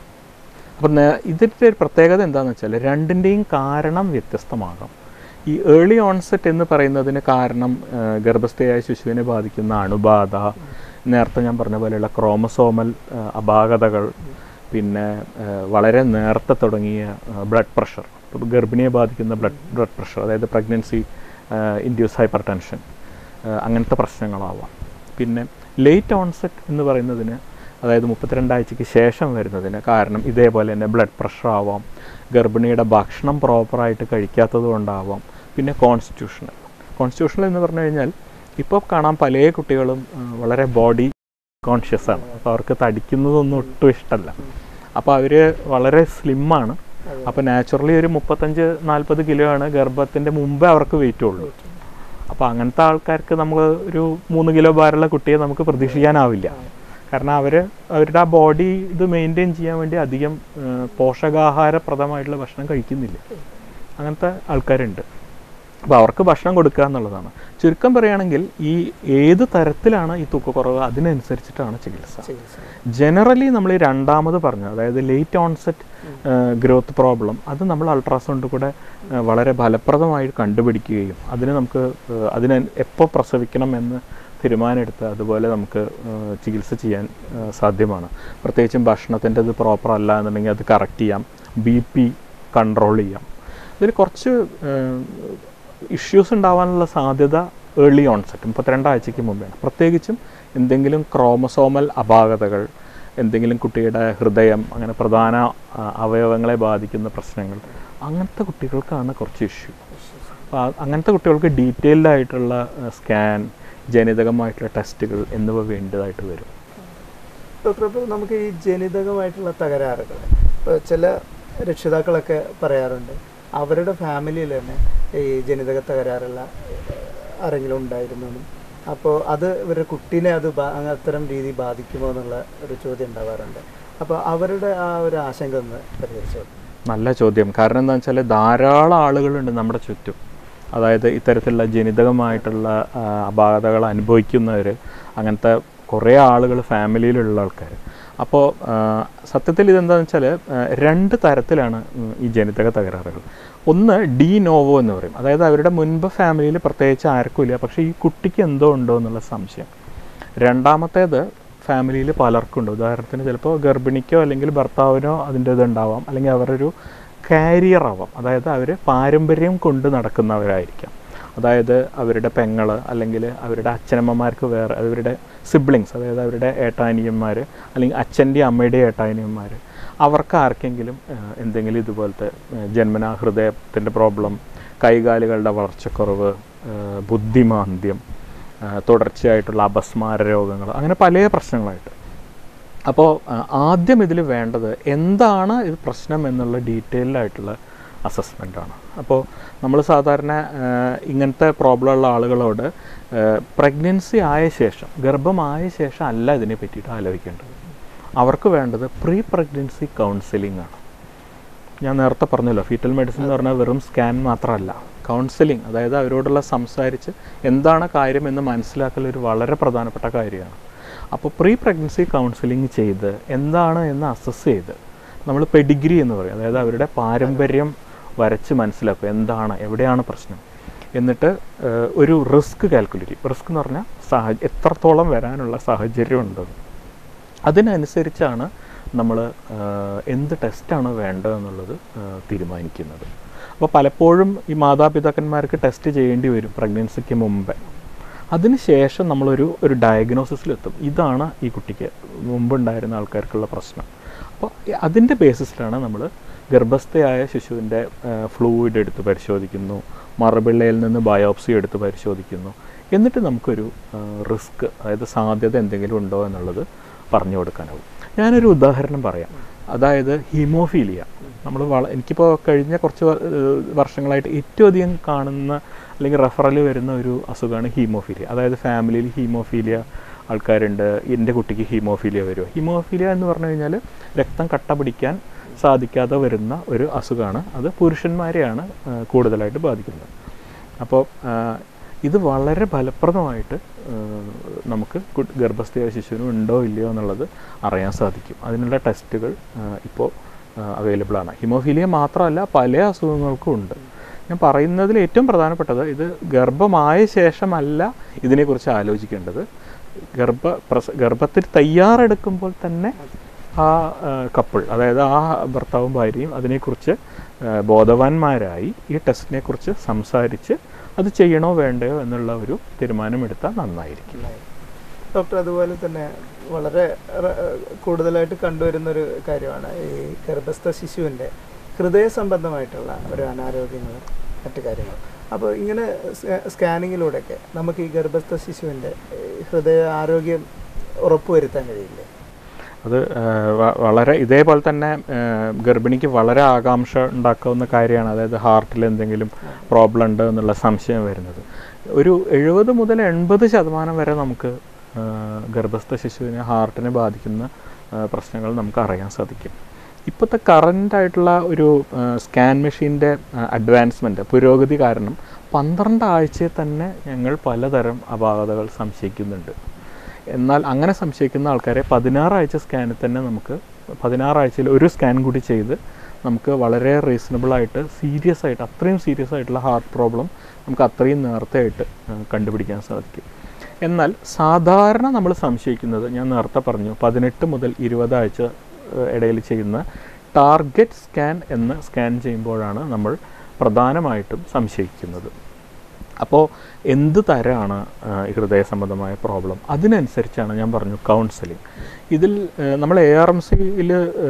അപ്പം ഇതിൻ്റെ ഒരു പ്രത്യേകത എന്താണെന്ന് വെച്ചാൽ രണ്ടിൻ്റെയും കാരണം വ്യത്യസ്തമാകാം ഈ ഏർലി ഓൺസെറ്റ് എന്ന് പറയുന്നതിന് കാരണം ആ, ഗർഭസ്ഥയായ ശിശുവിനെ ബാധിക്കുന്ന അണുബാധ നേരത്തെ ഞാൻ പറഞ്ഞ പോലെയുള്ള ക്രോമസോമൽ ആ, അപാകതകൾ പിന്നെ ആ, വളരെ നേരത്തെ തുടങ്ങിയ ബ്ലഡ് പ്രഷർ ഇപ്പോൾ ഗർഭിണിയെ ബാധിക്കുന്ന ബ്ലഡ് ബ്ലഡ് പ്രഷർ അതായത് പ്രഗ്നൻസി ഇൻഡ്യൂസ് ഹൈപ്പർ ടെൻഷൻ അങ്ങനത്തെ പ്രശ്നങ്ങളാവാം പിന്നെ ലേറ്റ് ഓൺസെറ്റ് എന്ന് പറയുന്നതിന് അതായത് മുപ്പത്തിരണ്ടാഴ്ചയ്ക്ക് ശേഷം വരുന്നതിന് കാരണം ഇതേപോലെ തന്നെ ബ്ലഡ് പ്രഷർ ആവാം ഗർഭിണിയുടെ ഭക്ഷണം പ്രോപ്പറായിട്ട് കഴിക്കാത്തത് കൊണ്ടാവാം പിന്നെ കോൺസ്റ്റിറ്റ്യൂഷണൽ കോൺസ്റ്റിറ്റ്യൂഷണൽ എന്ന് പറഞ്ഞു കഴിഞ്ഞാൽ ഇപ്പോൾ കാണാൻ പല കുട്ടികളും ആ, വളരെ ബോഡി കോൺഷ്യസ് ആണ് അപ്പോൾ അവർക്ക് തടിക്കുന്നതൊന്നും ഒട്ടും ഇഷ്ടമല്ല അപ്പോൾ അവർ വളരെ സ്ലിമ്മാണ് അപ്പോൾ നാച്ചുറലി ഒരു മുപ്പത്തഞ്ച് നാൽപ്പത് കിലോ ആണ് ഗർഭത്തിൻ്റെ മുമ്പേ അവർക്ക് വെയിറ്റ് ഉള്ളൂ അപ്പോൾ അങ്ങനത്തെ ആൾക്കാർക്ക് നമ്മൾ ഒരു മൂന്ന് കിലോ ഭാരമുള്ള കുട്ടിയെ നമുക്ക് പ്രതീക്ഷിക്കാനാവില്ല കാരണം അവർ അവരുടെ ആ ബോഡി ഇത് മെയിൻറ്റെയിൻ ചെയ്യാൻ വേണ്ടി അധികം ആ, പോഷകാഹാരപ്രദമായിട്ടുള്ള ഭക്ഷണം കഴിക്കുന്നില്ല അങ്ങനത്തെ ആൾക്കാരുണ്ട് അപ്പോൾ അവർക്ക് ഭക്ഷണം കൊടുക്കുക എന്നുള്ളതാണ് ചുരുക്കം പറയുകയാണെങ്കിൽ ഈ ഏത് തരത്തിലാണ് ഈ തൂക്കക്കുറവ് അതിനനുസരിച്ചിട്ടാണ് ചികിത്സ ചികിത്സ ജനറലി നമ്മൾ ഈ രണ്ടാമത് പറഞ്ഞു അതായത് ലേറ്റ് ഓൺസെറ്റ് ഗ്രോത്ത് പ്രോബ്ലം അത് നമ്മൾ അൾട്രാസൗണ്ട് കൂടെ ആ, വളരെ ഫലപ്രദമായി കണ്ടുപിടിക്കുകയും അതിന് നമുക്ക് ആ, അതിന് എപ്പോൾ പ്രസവിക്കണം എന്ന് തീരുമാനമെടുത്ത് അതുപോലെ നമുക്ക് ആ, ചികിത്സ ചെയ്യാൻ ആ, സാധ്യമാണ് പ്രത്യേകിച്ചും ഭക്ഷണത്തിൻ്റെ ഇത് പ്രോപ്പർ അല്ല എന്നുണ്ടെങ്കിൽ അത് കറക്റ്റ് ചെയ്യാം ബി പി കൺട്രോൾ ചെയ്യാം ഇതിൽ കുറച്ച് ഇഷ്യൂസ് ഉണ്ടാവാനുള്ള സാധ്യത ഏർലി ഓൺസെറ്റ് മുപ്പത്തിരണ്ട് ആഴ്ചയ്ക്ക് മുമ്പാണ് പ്രത്യേകിച്ചും എന്തെങ്കിലും ക്രോമസോമൽ അപാകതകൾ എന്തെങ്കിലും കുട്ടിയുടെ ഹൃദയം അങ്ങനെ പ്രധാന ആ, അവയവങ്ങളെ ബാധിക്കുന്ന പ്രശ്നങ്ങൾ അങ്ങനത്തെ കുട്ടികൾക്കാണ് കുറച്ച് ഇഷ്യൂ അപ്പോൾ ആ- അങ്ങനത്തെ കുട്ടികൾക്ക് ഡീറ്റെയിൽഡ് ആയിട്ടുള്ള സ്കാൻ ജനിതകമായിട്ടുള്ള ടെസ്റ്റുകൾ എന്നിവ വേണ്ടതായിട്ട് വരും ഡോക്ടർ അപ്പോൾ നമുക്ക് ഈ ജനിതകമായിട്ടുള്ള തകരാറുകൾ ഇപ്പോൾ ചില രക്ഷിതാക്കളൊക്കെ പറയാറുണ്ട് അവരുടെ ഫാമിലിയിൽ തന്നെ ഈ ജനിതക തകരാറുള്ള ഏഹ്, ആരെങ്കിലും ഉണ്ടായിരുന്നെന്നും അപ്പോൾ അത് ഇവരുടെ കുട്ടീനെ അത് ബാ- അത്തരം രീതി ബാധിക്കുമോ എന്നുള്ള ഒരു ചോദ്യം ഉണ്ടാവാറുണ്ട് അപ്പോൾ അവരുടെ ആ ഒരു ആശങ്ക ഒന്ന് പരിഹരിച്ചു നല്ല ചോദ്യം കാരണം എന്താണെന്ന് വെച്ചാൽ ധാരാളം ആളുകളുണ്ട് നമ്മുടെ ചുറ്റും അതായത് ഇത്തരത്തിലുള്ള ജനിതകമായിട്ടുള്ള ആ, അപാകതകൾ അനുഭവിക്കുന്നവർ അങ്ങനത്തെ കുറേ ആളുകൾ ഫാമിലിയിലുള്ള ആൾക്കാർ അപ്പോൾ സത്യത്തിൽ ഇതെന്താണെന്ന് വെച്ചാൽ ആ, രണ്ട് തരത്തിലാണ് ഉം, ഈ ജനിതക തകരാറുകൾ ഒന്ന് ഡി നോവോ എന്ന് പറയും അതായത് അവരുടെ മുൻപ് ഫാമിലിയിൽ പ്രത്യേകിച്ച് ആർക്കും ഇല്ല പക്ഷേ ഈ കുട്ടിക്ക് എന്തോ ഉണ്ടോ എന്നുള്ള സംശയം രണ്ടാമത്തേത് ഫാമിലിയിൽ പലർക്കും ഉണ്ട് ഉദാഹരണത്തിന് ചിലപ്പോൾ ഗർഭിണിക്കോ അല്ലെങ്കിൽ ഭർത്താവിനോ അതിൻ്റെ ഇത് ഉണ്ടാവാം അല്ലെങ്കിൽ അവരൊരു കാരിയർ ആവാം അതായത് അവർ പാരമ്പര്യം കൊണ്ട് നടക്കുന്നവരായിരിക്കാം അതായത് അവരുടെ പെങ്ങൾ അല്ലെങ്കിൽ അവരുടെ അച്ഛനമ്മമാർക്ക് വേറെ അവരുടെ സിബ്ലിങ്സ് അതായത് അവരുടെ ഏട്ടാനിയന്മാർ അല്ലെങ്കിൽ അച്ഛൻ്റെ അമ്മയുടെ ഏട്ടാനിയന്മാർ അവർക്ക് ആർക്കെങ്കിലും ഏഹ്, എന്തെങ്കിലും ഇതുപോലത്തെ ഏഹ്, ജന്മനാ ഹൃദയത്തിൻ്റെ പ്രോബ്ലം കൈകാലുകളുടെ വളർച്ചക്കുറവ് ഏഹ്, ബുദ്ധിമാന്ദ്യം ഏഹ്, തുടർച്ചയായിട്ടുള്ള അപസ്മാര രോഗങ്ങൾ അങ്ങനെ പല പ്രശ്നങ്ങളായിട്ട് അപ്പോൾ ആദ്യം ഇതിൽ വേണ്ടത് എന്താണ് ഇത് പ്രശ്നം എന്നുള്ള ഡീറ്റെയിൽഡ് ആയിട്ടുള്ള അസസ്മെൻ്റ് ആണ് അപ്പോൾ നമ്മൾ സാധാരണ ആ, ഇങ്ങനത്തെ പ്രോബ്ലം ഉള്ള ആളുകളോട് പ്രഗ്നൻസി ആയ ശേഷം ഗർഭമായ ശേഷം അല്ല ഇതിനെ പറ്റിയിട്ട് ആലോചിക്കേണ്ടത് അവർക്ക് വേണ്ടത് പ്രീ പ്രഗ്നൻസി കൗൺസിലിംഗ് ആണ് ഞാൻ നേരത്തെ പറഞ്ഞല്ലോ ഫീറ്റൽ മെഡിസിൻ എന്ന് പറഞ്ഞാൽ വെറും സ്കാൻ മാത്രമല്ല കൗൺസിലിംഗ് അതായത് അവരോടുള്ള സംസാരിച്ച് എന്താണ് കാര്യം എന്ന് മനസ്സിലാക്കൽ ഒരു വളരെ പ്രധാനപ്പെട്ട കാര്യമാണ് അപ്പോൾ പ്രീ പ്രഗ്നൻസി കൗൺസിലിംഗ് ചെയ്ത് എന്താണ് എന്ന് അസസ് ചെയ്ത് നമ്മൾ പെഡിഗ്രി എന്ന് പറയും അതായത് അവരുടെ പാരമ്പര്യം വരച്ച് മനസ്സിലാക്കുക എന്താണ് എവിടെയാണ് പ്രശ്നം എന്നിട്ട് ഏഹ്, ഒരു റിസ്ക് കാൽക്കുലേറ്റ് ചെയ്യും റിസ്ക് എന്ന് പറഞ്ഞാൽ സാഹ എത്രത്തോളം വരാനുള്ള സാഹചര്യം ഉണ്ടെന്ന് അതിനനുസരിച്ചാണ് നമ്മൾ എന്ത് ടെസ്റ്റാണ് വേണ്ടതെന്നുള്ളത് ഏഹ്, തീരുമാനിക്കുന്നത് അപ്പോൾ പലപ്പോഴും ഈ മാതാപിതാക്കന്മാർക്ക് ടെസ്റ്റ് ചെയ്യേണ്ടി വരും പ്രഗ്നൻസിക്ക് മുമ്പേ അതിനുശേഷം നമ്മളൊരു ഒരു ഡയഗ്നോസിസിലെത്തും ഇതാണ് ഈ കുട്ടിക്ക് മുമ്പുണ്ടായിരുന്ന ആൾക്കാർക്കുള്ള പ്രശ്നം അപ്പോൾ അതിൻ്റെ ബേസിസിലാണ് നമ്മൾ ഗർഭസ്ഥയായ ശിശുവിൻ്റെ ഫ്ലൂയിഡ് എടുത്ത് പരിശോധിക്കുന്നു മറുപിള്ളയിൽ നിന്ന് ബയോപ്സി എടുത്ത് പരിശോധിക്കുന്നു എന്നിട്ട് നമുക്കൊരു റിസ്ക് അതായത് സാധ്യത എന്തെങ്കിലും ഉണ്ടോ എന്നുള്ളത് പറഞ്ഞു കൊടുക്കാനാവും ഞാനൊരു ഉദാഹരണം പറയാം അതായത് ഹീമോഫീലിയ നമ്മൾ വള എനിക്കിപ്പോൾ കഴിഞ്ഞ കുറച്ച് വ- ഏഹ് വർഷങ്ങളായിട്ട് ഏറ്റവും അധികം കാണുന്ന അല്ലെങ്കിൽ റെഫറൽ വരുന്ന ഒരു അസുഖമാണ് ഹീമോഫീലിയ അതായത് ഫാമിലിയിൽ ഹീമോഫീലിയ ആൾക്കാരുണ്ട് എൻ്റെ കുട്ടിക്ക് ഹീമോഫീലിയ വരുമോ ഹീമോഫീലിയ എന്ന് പറഞ്ഞു കഴിഞ്ഞാൽ രക്തം കട്ട പിടിക്കാൻ സാധിക്കാതെ വരുന്ന ഒരു അസുഖമാണ് അത് പുരുഷന്മാരെയാണ് ആ, കൂടുതലായിട്ട് ബാധിക്കുന്നത് അപ്പോൾ ആ, ഇത് വളരെ ഫലപ്രദമായിട്ട് ആ, നമുക്ക് കു- ഗർഭസ്ഥയായ ശിശുവിന് ഉണ്ടോ ഇല്ലയോ എന്നുള്ളത് അറിയാൻ സാധിക്കും അതിനുള്ള ടെസ്റ്റുകൾ ഇപ്പോൾ അവൈലബിൾ ആണ് ഹിമോഫീലിയ മാത്രമല്ല പല അസുഖങ്ങൾക്കും ഉണ്ട് ഞാൻ പറയുന്നതിൽ ഏറ്റവും പ്രധാനപ്പെട്ടത് ഇത് ഗർഭമായ ശേഷമല്ല ഇതിനെക്കുറിച്ച് ആലോചിക്കേണ്ടത് ഗർഭ പ്രസ ഗർഭത്തിൽ തയ്യാറെടുക്കുമ്പോൾ തന്നെ ആ കപ്പിൾ അതായത് ആ ഭർത്താവും ഭാര്യയും അതിനെക്കുറിച്ച് ആ, ബോധവാന്മാരായി ഈ ടെസ്റ്റിനെ കുറിച്ച് സംസാരിച്ച് അത് ചെയ്യണോ വേണ്ടയോ എന്നുള്ള ഒരു തീരുമാനമെടുത്താൽ നന്നായിരിക്കും ഡോക്ടർ അതുപോലെ തന്നെ വളരെ റ- കൂടുതലായിട്ട് കണ്ടുവരുന്ന ഒരു കാര്യമാണ് ഈ ഗർഭസ്ഥ ശിശുവിൻ്റെ ഹൃദയ സംബന്ധമായിട്ടുള്ള ഒരു അനാരോഗ്യങ്ങൾ മറ്റു കാര്യങ്ങൾ അപ്പോൾ ഇങ്ങനെ സ്കാ- സ്കാനിങ്ങിലൂടെയൊക്കെ നമുക്ക് ഈ ഗർഭസ്ഥ ശിശുവിൻ്റെ ഈ ഹൃദയ ആരോഗ്യം ഉറപ്പുവരുത്താൻ കഴിയില്ലേ അത് ആ, വ- വളരെ ഇതേപോലെ തന്നെ ആ, ഗർഭിണിക്ക് വളരെ ആകാംക്ഷ ഉണ്ടാക്കാവുന്ന കാര്യമാണ് അതായത് ഹാർട്ടിൽ എന്തെങ്കിലും പ്രോബ്ലം ഉണ്ട് എന്നുള്ള സംശയം വരുന്നത് ഒരു എഴുപത് മുതൽ എൺപത് ശതമാനം വരെ നമുക്ക് ആ, ഗർഭസ്ഥ ശിശുവിനെ ഹാർട്ടിനെ ബാധിക്കുന്ന ആ, പ്രശ്നങ്ങൾ നമുക്ക് അറിയാൻ സാധിക്കും ഇപ്പോഴത്തെ കറൻ്റ് ആയിട്ടുള്ള ഒരു സ്കാൻ മെഷീൻ്റെ അഡ്വാൻസ്മെൻറ്റ് പുരോഗതി കാരണം പന്ത്രണ്ട് ആഴ്ചയിൽ തന്നെ ഞങ്ങൾ പലതരം അപാകതകൾ സംശയിക്കുന്നുണ്ട് എന്നാൽ അങ്ങനെ സംശയിക്കുന്ന ആൾക്കാരെ പതിനാറാഴ്ച സ്കാനിൽ തന്നെ നമുക്ക് പതിനാറാഴ്ചയിൽ ഒരു സ്കാൻ കൂടി ചെയ്ത് നമുക്ക് വളരെ റീസണബിൾ ആയിട്ട് സീരിയസ് ആയിട്ട് അത്രയും സീരിയസ് ആയിട്ടുള്ള ഹാർട്ട് പ്രോബ്ലം നമുക്ക് അത്രയും നേരത്തെ ആയിട്ട് ആ, കണ്ടുപിടിക്കാൻ സാധിക്കും എന്നാൽ സാധാരണ നമ്മൾ സംശയിക്കുന്നത് ഞാൻ നേരത്തെ പറഞ്ഞു പതിനെട്ട് മുതൽ ഇരുപതാഴ്ച ഇടയിൽ ചെയ്യുന്ന ടാർഗറ്റ് സ്കാൻ എന്ന് സ്കാൻ ചെയ്യുമ്പോഴാണ് നമ്മൾ പ്രധാനമായിട്ടും സംശയിക്കുന്നത് അപ്പോൾ എന്ത് തരമാണ് ആ, ഈ ഹൃദയ സംബന്ധമായ പ്രോബ്ലം അതിനനുസരിച്ചാണ് ഞാൻ പറഞ്ഞു കൗൺസിലിംഗ് ഇതിൽ ആ, നമ്മൾ എ ആർ എം സിയിൽ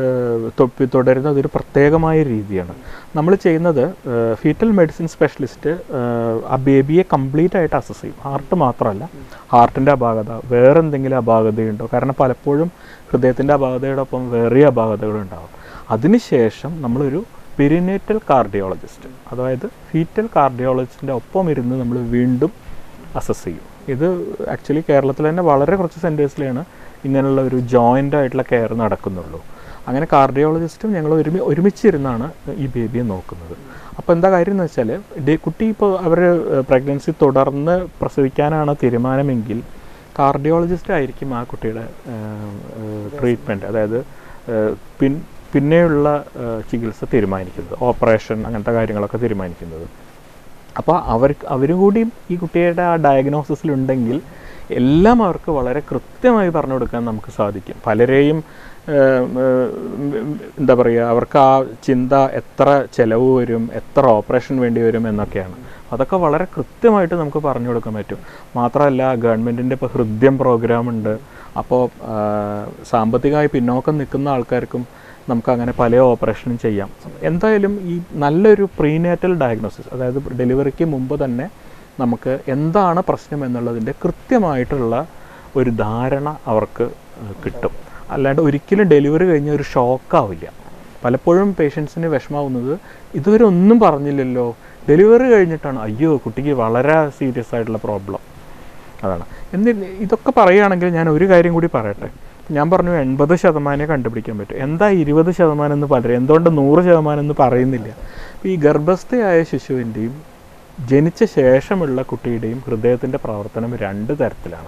തൊപ്പി തുടരുന്നത് ഒരു പ്രത്യേകമായ രീതിയാണ് നമ്മൾ ചെയ്യുന്നത് ഫീറ്റൽ മെഡിസിൻ സ്പെഷ്യലിസ്റ്റ് ആ ബേബിയെ കംപ്ലീറ്റ് ആയിട്ട് അസസ് ചെയ്യും ഹാർട്ട് മാത്രമല്ല ഹാർട്ടിൻ്റെ അപാകത വേറെ എന്തെങ്കിലും അപാകതയുണ്ടോ കാരണം പലപ്പോഴും ഹൃദയത്തിൻ്റെ അപാകതയോടൊപ്പം വേറെ അപാകതകളുണ്ടാവും അതിനുശേഷം നമ്മളൊരു പെരിനേറ്റൽ കാർഡിയോളജിസ്റ്റ് അതായത് ഫീറ്റൽ കാർഡിയോളജിസ്റ്റിൻ്റെ ഒപ്പം ഇരുന്ന് നമ്മൾ വീണ്ടും അസസ് ചെയ്യും ഇത് ആക്ച്വലി കേരളത്തിൽ തന്നെ വളരെ കുറച്ച് സെൻറ്റേഴ്സിലാണ് ഇങ്ങനെയുള്ള ഒരു ജോയിൻ്റ് ആയിട്ടുള്ള കെയർ നടക്കുന്നുള്ളൂ അങ്ങനെ കാർഡിയോളജിസ്റ്റും ഞങ്ങൾ ഒരുമി ഒരുമിച്ചിരുന്നാണ് ഈ ബേബിയെ നോക്കുന്നത് അപ്പോൾ എന്താ കാര്യം എന്ന് വെച്ചാൽ ഡേ കുട്ടി ഇപ്പോൾ അവർ പ്രഗ്നൻസി തുടർന്ന് പ്രസവിക്കാനാണ് തീരുമാനമെങ്കിൽ കാർഡിയോളജിസ്റ്റ് ആയിരിക്കും ആ കുട്ടിയുടെ ട്രീറ്റ്മെൻറ്റ് അതായത് ഏഹ്, പിൻ പിന്നെയുള്ള ഏഹ്, ചികിത്സ തീരുമാനിക്കുന്നത് ഓപ്പറേഷൻ അങ്ങനത്തെ കാര്യങ്ങളൊക്കെ തീരുമാനിക്കുന്നത് അപ്പോൾ അവർ അവരും കൂടിയും ഈ കുട്ടിയുടെ ആ ഡയഗ്നോസിസിലുണ്ടെങ്കിൽ എല്ലാം അവർക്ക് വളരെ കൃത്യമായി പറഞ്ഞു കൊടുക്കാൻ നമുക്ക് സാധിക്കും പലരെയും ഏം, ഏം, എന്താ പറയുക അവർക്ക് ആ ചിന്ത എത്ര ചിലവ് വരും എത്ര ഓപ്പറേഷൻ വേണ്ടി വരും എന്നൊക്കെയാണ് അതൊക്കെ വളരെ കൃത്യമായിട്ട് നമുക്ക് പറഞ്ഞു കൊടുക്കാൻ പറ്റും മാത്രമല്ല ഗവൺമെൻറ്റിൻ്റെ ഇപ്പോൾ ഹൃദ്യം പ്രോഗ്രാം ഉണ്ട് അപ്പോൾ സാമ്പത്തികമായി പിന്നോക്കം നിൽക്കുന്ന ആൾക്കാർക്കും നമുക്ക് അങ്ങനെ പല ഓപ്പറേഷനും ചെയ്യാം എന്തായാലും ഈ നല്ലൊരു പ്രീനേറ്റൽ ഡയഗ്നോസിസ് അതായത് ഡെലിവറിക്ക് മുമ്പ് തന്നെ നമുക്ക് എന്താണ് പ്രശ്നം എന്നുള്ളതിൻ്റെ കൃത്യമായിട്ടുള്ള ഒരു ധാരണ അവർക്ക് ഏഹ്, കിട്ടും അല്ലാണ്ട് ഒരിക്കലും ഡെലിവറി കഴിഞ്ഞ ഒരു ഷോക്കാവില്ല പലപ്പോഴും പേഷ്യൻസിന് വിഷമാവുന്നത് ഇതുവരെ ഒന്നും പറഞ്ഞില്ലല്ലോ ഡെലിവറി കഴിഞ്ഞിട്ടാണ് അയ്യോ കുട്ടിക്ക് വളരെ സീരിയസ് ആയിട്ടുള്ള പ്രോബ്ലം അതാണ് എന്നിട്ട് ഇതൊക്കെ പറയുകയാണെങ്കിൽ ഞാൻ ഒരു കാര്യം കൂടി പറയട്ടെ ഞാൻ പറഞ്ഞു എൺപത് ശതമാനമേ കണ്ടുപിടിക്കാൻ പറ്റും എന്താ ഇരുപത് ശതമാനം എന്ന് പലരും എന്തുകൊണ്ട് നൂറ് ശതമാനം എന്ന് പറയുന്നില്ല അപ്പോൾ ഈ ഗർഭസ്ഥയായ ശിശുവിൻ്റെയും ജനിച്ച ശേഷമുള്ള കുട്ടിയുടെയും ഹൃദയത്തിൻ്റെ പ്രവർത്തനം രണ്ട് തരത്തിലാണ്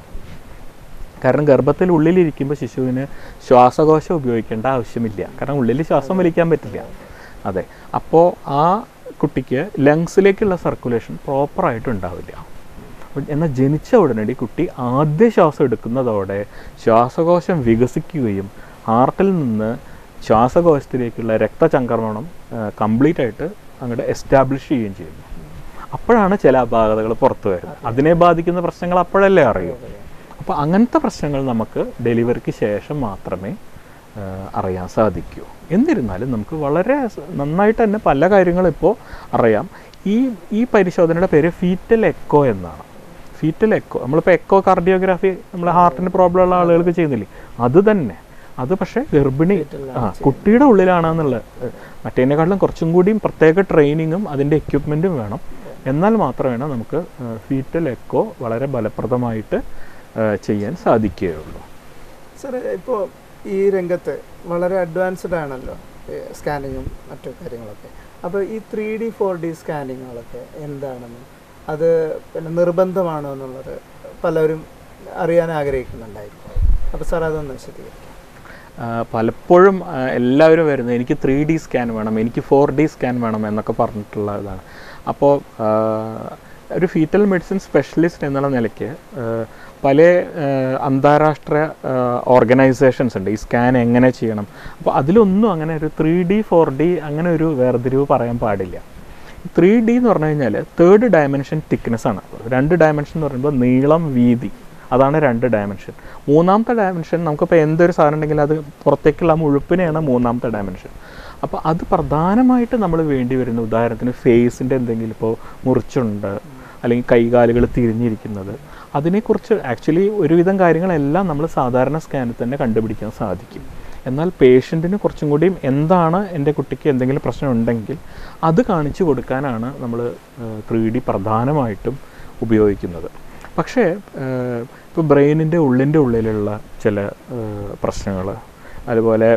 കാരണം ഗർഭത്തിൽ ഉള്ളിലിരിക്കുമ്പോൾ ശിശുവിന് ശ്വാസകോശം ഉപയോഗിക്കേണ്ട ആവശ്യമില്ല കാരണം ഉള്ളിൽ ശ്വാസം വലിക്കാൻ പറ്റില്ല അതെ അപ്പോൾ ആ കുട്ടിക്ക് ലങ്സിലേക്കുള്ള സർക്കുലേഷൻ പ്രോപ്പറായിട്ട് ഉണ്ടാവില്ല അപ്പോൾ എന്നാൽ ജനിച്ച ഉടനടി കുട്ടി ആദ്യ ശ്വാസം എടുക്കുന്നതോടെ ശ്വാസകോശം വികസിക്കുകയും ഹാർട്ടിൽ നിന്ന് ശ്വാസകോശത്തിലേക്കുള്ള രക്തചംക്രമണം കംപ്ലീറ്റ് ആയിട്ട് അങ്ങോട്ട് എസ്റ്റാബ്ലിഷ് ചെയ്യുകയും ചെയ്യുന്നു അപ്പോഴാണ് ചില അപാകതകൾ പുറത്തു വരുന്നത് അതിനെ ബാധിക്കുന്ന പ്രശ്നങ്ങൾ അപ്പോഴല്ലേ അറിയൂ അപ്പോൾ അങ്ങനത്തെ പ്രശ്നങ്ങൾ നമുക്ക് ഡെലിവറിക്ക് ശേഷം മാത്രമേ ആ, അറിയാൻ സാധിക്കൂ എന്നിരുന്നാലും നമുക്ക് വളരെ സ- നന്നായിട്ട് തന്നെ പല കാര്യങ്ങളും ഇപ്പോൾ അറിയാം ഈ ഈ പരിശോധനയുടെ പേര് ഫീറ്റൽ എക്കോ എന്നാണ് ഫീറ്റൽ എക്കോ നമ്മളിപ്പോൾ എക്കോ കാർഡിയോഗ്രാഫി നമ്മൾ ഹാർട്ടിന് പ്രോബ്ലം ഉള്ള ആളുകൾക്ക് ചെയ്യുന്നില്ലേ അത് തന്നെ അത് പക്ഷേ ഗർഭിണി ആ കുട്ടിയുടെ ഉള്ളിലാണെന്നുള്ള മറ്റേതിനെക്കാട്ടിലും കുറച്ചും കൂടിയും പ്രത്യേക ട്രെയിനിങ്ങും അതിൻ്റെ എക്യുപ്മെൻറ്റും വേണം എന്നാൽ മാത്രമേ നമുക്ക് ഫീറ്റൽ എക്കോ വളരെ ഫലപ്രദമായിട്ട് ആ, ചെയ്യാൻ സാധിക്കുകയുള്ളൂ സാർ ഇപ്പോൾ ഈ രംഗത്ത് വളരെ അഡ്വാൻസ്ഡ് ആണല്ലോ സ്കാനിങ്ങും മറ്റു കാര്യങ്ങളൊക്കെ അപ്പോൾ ഈ ത്രീ ഡി ഫോർ ഡി സ്കാനിങ്ങുകളൊക്കെ എന്താണെന്ന് അത് പിന്നെ നിർബന്ധമാണോ എന്നുള്ളത് പലരും അറിയാൻ ആഗ്രഹിക്കുന്നുണ്ടായിരിക്കും അപ്പോൾ സാർ അതൊന്ന് വിശദീകരിക്കാം ആ, പലപ്പോഴും ആ, എല്ലാവരും വരുന്നത് എനിക്ക് ത്രീ ഡി സ്കാൻ വേണം എനിക്ക് ഫോർ ഡി സ്കാൻ വേണം എന്നൊക്കെ പറഞ്ഞിട്ടുള്ള ഇതാണ് അപ്പോൾ ആ, ഒരു ഫീറ്റൽ മെഡിസിൻ സ്പെഷ്യലിസ്റ്റ് എന്നുള്ള നിലയ്ക്ക് ആ, പല ആ, അന്താരാഷ്ട്ര ഓർഗനൈസേഷൻസ് ഉണ്ട് ഈ സ്കാൻ എങ്ങനെ ചെയ്യണം അപ്പോൾ അതിലൊന്നും അങ്ങനെ ഒരു ത്രീ ഡി ഫോർ ഡി അങ്ങനെ ഒരു വേർതിരിവ് പറയാൻ പാടില്ല ത്രീ ഡി എന്ന് പറഞ്ഞു കഴിഞ്ഞാൽ തേർഡ് ഡയമെൻഷൻ തിക്നെസ് ആണ് രണ്ട് ഡയമെൻഷൻ എന്ന് പറയുമ്പോൾ നീളം വീതി അതാണ് രണ്ട് ഡയമെൻഷൻ മൂന്നാമത്തെ ഡയമെൻഷൻ നമുക്കിപ്പോൾ എന്തൊരു സാധനം ഉണ്ടെങ്കിലും അത് പുറത്തേക്കുള്ള ആ മുഴുപ്പിനെയാണ് മൂന്നാമത്തെ ഡയമെൻഷൻ അപ്പോൾ അത് പ്രധാനമായിട്ട് നമ്മൾ വേണ്ടി വരുന്ന ഉദാഹരണത്തിന് ഫേസിൻ്റെ എന്തെങ്കിലും ഇപ്പോൾ മുറിച്ചുണ്ട് അല്ലെങ്കിൽ കൈകാലുകൾ തിരിഞ്ഞിരിക്കുന്നത് അതിനെക്കുറിച്ച് ആക്ച്വലി ഒരുവിധം കാര്യങ്ങളെല്ലാം നമ്മൾ സാധാരണ സ്കാനിൽ തന്നെ കണ്ടുപിടിക്കാൻ സാധിക്കും എന്നാൽ പേഷ്യൻറ്റിന് കുറച്ചും കൂടിയും എന്താണ് എൻ്റെ കുട്ടിക്ക് എന്തെങ്കിലും പ്രശ്നം ഉണ്ടെങ്കിൽ അത് കാണിച്ചു കൊടുക്കാനാണ് നമ്മൾ ത്രീ ഡി പ്രധാനമായിട്ടും ഉപയോഗിക്കുന്നത് പക്ഷേ ഇപ്പോൾ ബ്രെയിനിൻ്റെ ഉള്ളിൻ്റെ ഉള്ളിലുള്ള ചില പ്രശ്നങ്ങൾ അതുപോലെ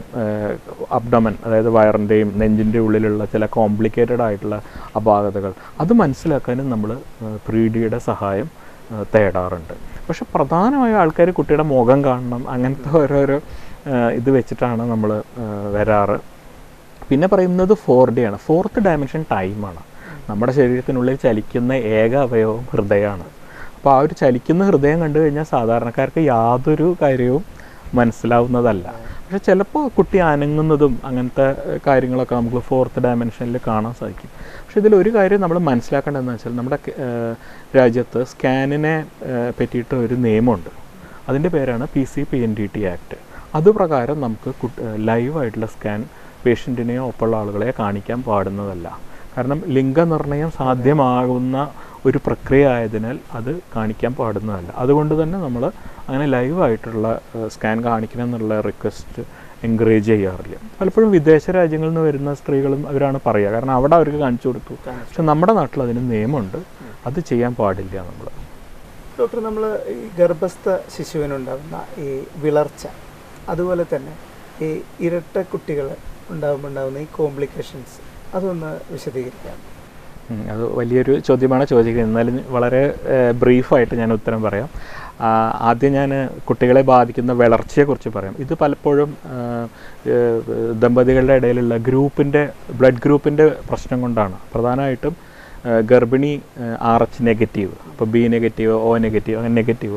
അബ്ഡമൻ അതായത് വയറിൻ്റെയും നെഞ്ചിൻ്റെ ഉള്ളിലുള്ള ചില കോംപ്ലിക്കേറ്റഡ് ആയിട്ടുള്ള അപാകതകൾ അത് മനസ്സിലാക്കാനും നമ്മൾ ത്രീ ഡിയുടെ സഹായം ആ, തേടാറുണ്ട് പക്ഷെ പ്രധാനമായ ആൾക്കാർ കുട്ടിയുടെ മുഖം കാണണം അങ്ങനത്തെ ഓരോരോ ആ, ഇത് വെച്ചിട്ടാണ് നമ്മൾ വരാറ് പിന്നെ പറയുന്നത് ഫോർ ഡി ആണ് ഫോർത്ത് ഡയമെൻഷൻ ടൈമാണ് നമ്മുടെ ശരീരത്തിനുള്ളിൽ ചലിക്കുന്ന ഏക അവയവം ഹൃദയമാണ് അപ്പോൾ ആ ഒരു ചലിക്കുന്ന ഹൃദയം കണ്ടു കഴിഞ്ഞാൽ സാധാരണക്കാർക്ക് യാതൊരു കാര്യവും മനസ്സിലാവുന്നതല്ല പക്ഷെ ചിലപ്പോൾ കുട്ടി അനങ്ങുന്നതും അങ്ങനത്തെ ഏഹ്, കാര്യങ്ങളൊക്കെ നമുക്ക് ഫോർത്ത് ഡയമെൻഷനിൽ കാണാൻ സാധിക്കും പക്ഷെ ഇതിൽ ഒരു കാര്യം നമ്മൾ മനസ്സിലാക്കേണ്ടതെന്ന് വെച്ചാൽ നമ്മുടെ കെ- ഏഹ്, രാജ്യത്ത് സ്കാനിനെ ഏഹ്, പറ്റിയിട്ട് ഒരു നിയമമുണ്ട് അതിൻ്റെ പേരാണ് P C P N D T act അതുപ്രകാരം നമുക്ക് ലൈവായിട്ടുള്ള സ്കാൻ പേഷ്യൻറ്റിനെയോ ഒപ്പമുള്ള ആളുകളെ കാണിക്കാൻ പാടുന്നതല്ല കാരണം ലിംഗനിർണയം സാധ്യമാകുന്ന ഒരു പ്രക്രിയ ആയതിനാൽ അത് കാണിക്കാൻ പാടുന്നതല്ല അതുകൊണ്ട് തന്നെ നമ്മൾ അങ്ങനെ ലൈവായിട്ടുള്ള സ്കാൻ കാണിക്കണം എന്നുള്ള റിക്വസ്റ്റ് എൻകറേജ് ചെയ്യാറില്ല പലപ്പോഴും വിദേശ രാജ്യങ്ങളിൽ നിന്ന് വരുന്ന സ്ത്രീകളും അവരാണ് പറയുക കാരണം അവിടെ അവർക്ക് കാണിച്ചു കൊടുത്തു പക്ഷെ നമ്മുടെ നാട്ടിൽ അതിന് നിയമമുണ്ട് അത് ചെയ്യാൻ പാടില്ല നമ്മൾ ഡോക്ടർ നമ്മൾ ഈ ഗർഭസ്ഥ ശിശുവിനുണ്ടാകുന്ന ഈ വിളർച്ച അതുപോലെ തന്നെ ഈ ഇരട്ട കുട്ടികൾ ഉണ്ടാകുമ്പോൾ ഉണ്ടാകുന്ന ഈ കോംപ്ലിക്കേഷൻസ് അതൊന്ന് വിശദീകരിക്കാം ഉം, അത് വലിയൊരു ചോദ്യമാണ് ചോദിക്കുന്നത് എന്നാലും വളരെ ബ്രീഫായിട്ട് ഞാൻ ഉത്തരം പറയാം ആ, ആദ്യം ഞാൻ കുട്ടികളെ ബാധിക്കുന്ന വളർച്ചയെക്കുറിച്ച് പറയാം ഇത് പലപ്പോഴും ആ, ഏഹ്, ദമ്പതികളുടെ ഇടയിലുള്ള ഗ്രൂപ്പിൻ്റെ ബ്ലഡ് ഗ്രൂപ്പിൻ്റെ പ്രശ്നം കൊണ്ടാണ് പ്രധാനമായിട്ടും ആ, ഗർഭിണി ആർ എച്ച് നെഗറ്റീവ് അപ്പോൾ ബി നെഗറ്റീവ് ഒ നെഗറ്റീവ് അങ്ങനെ നെഗറ്റീവും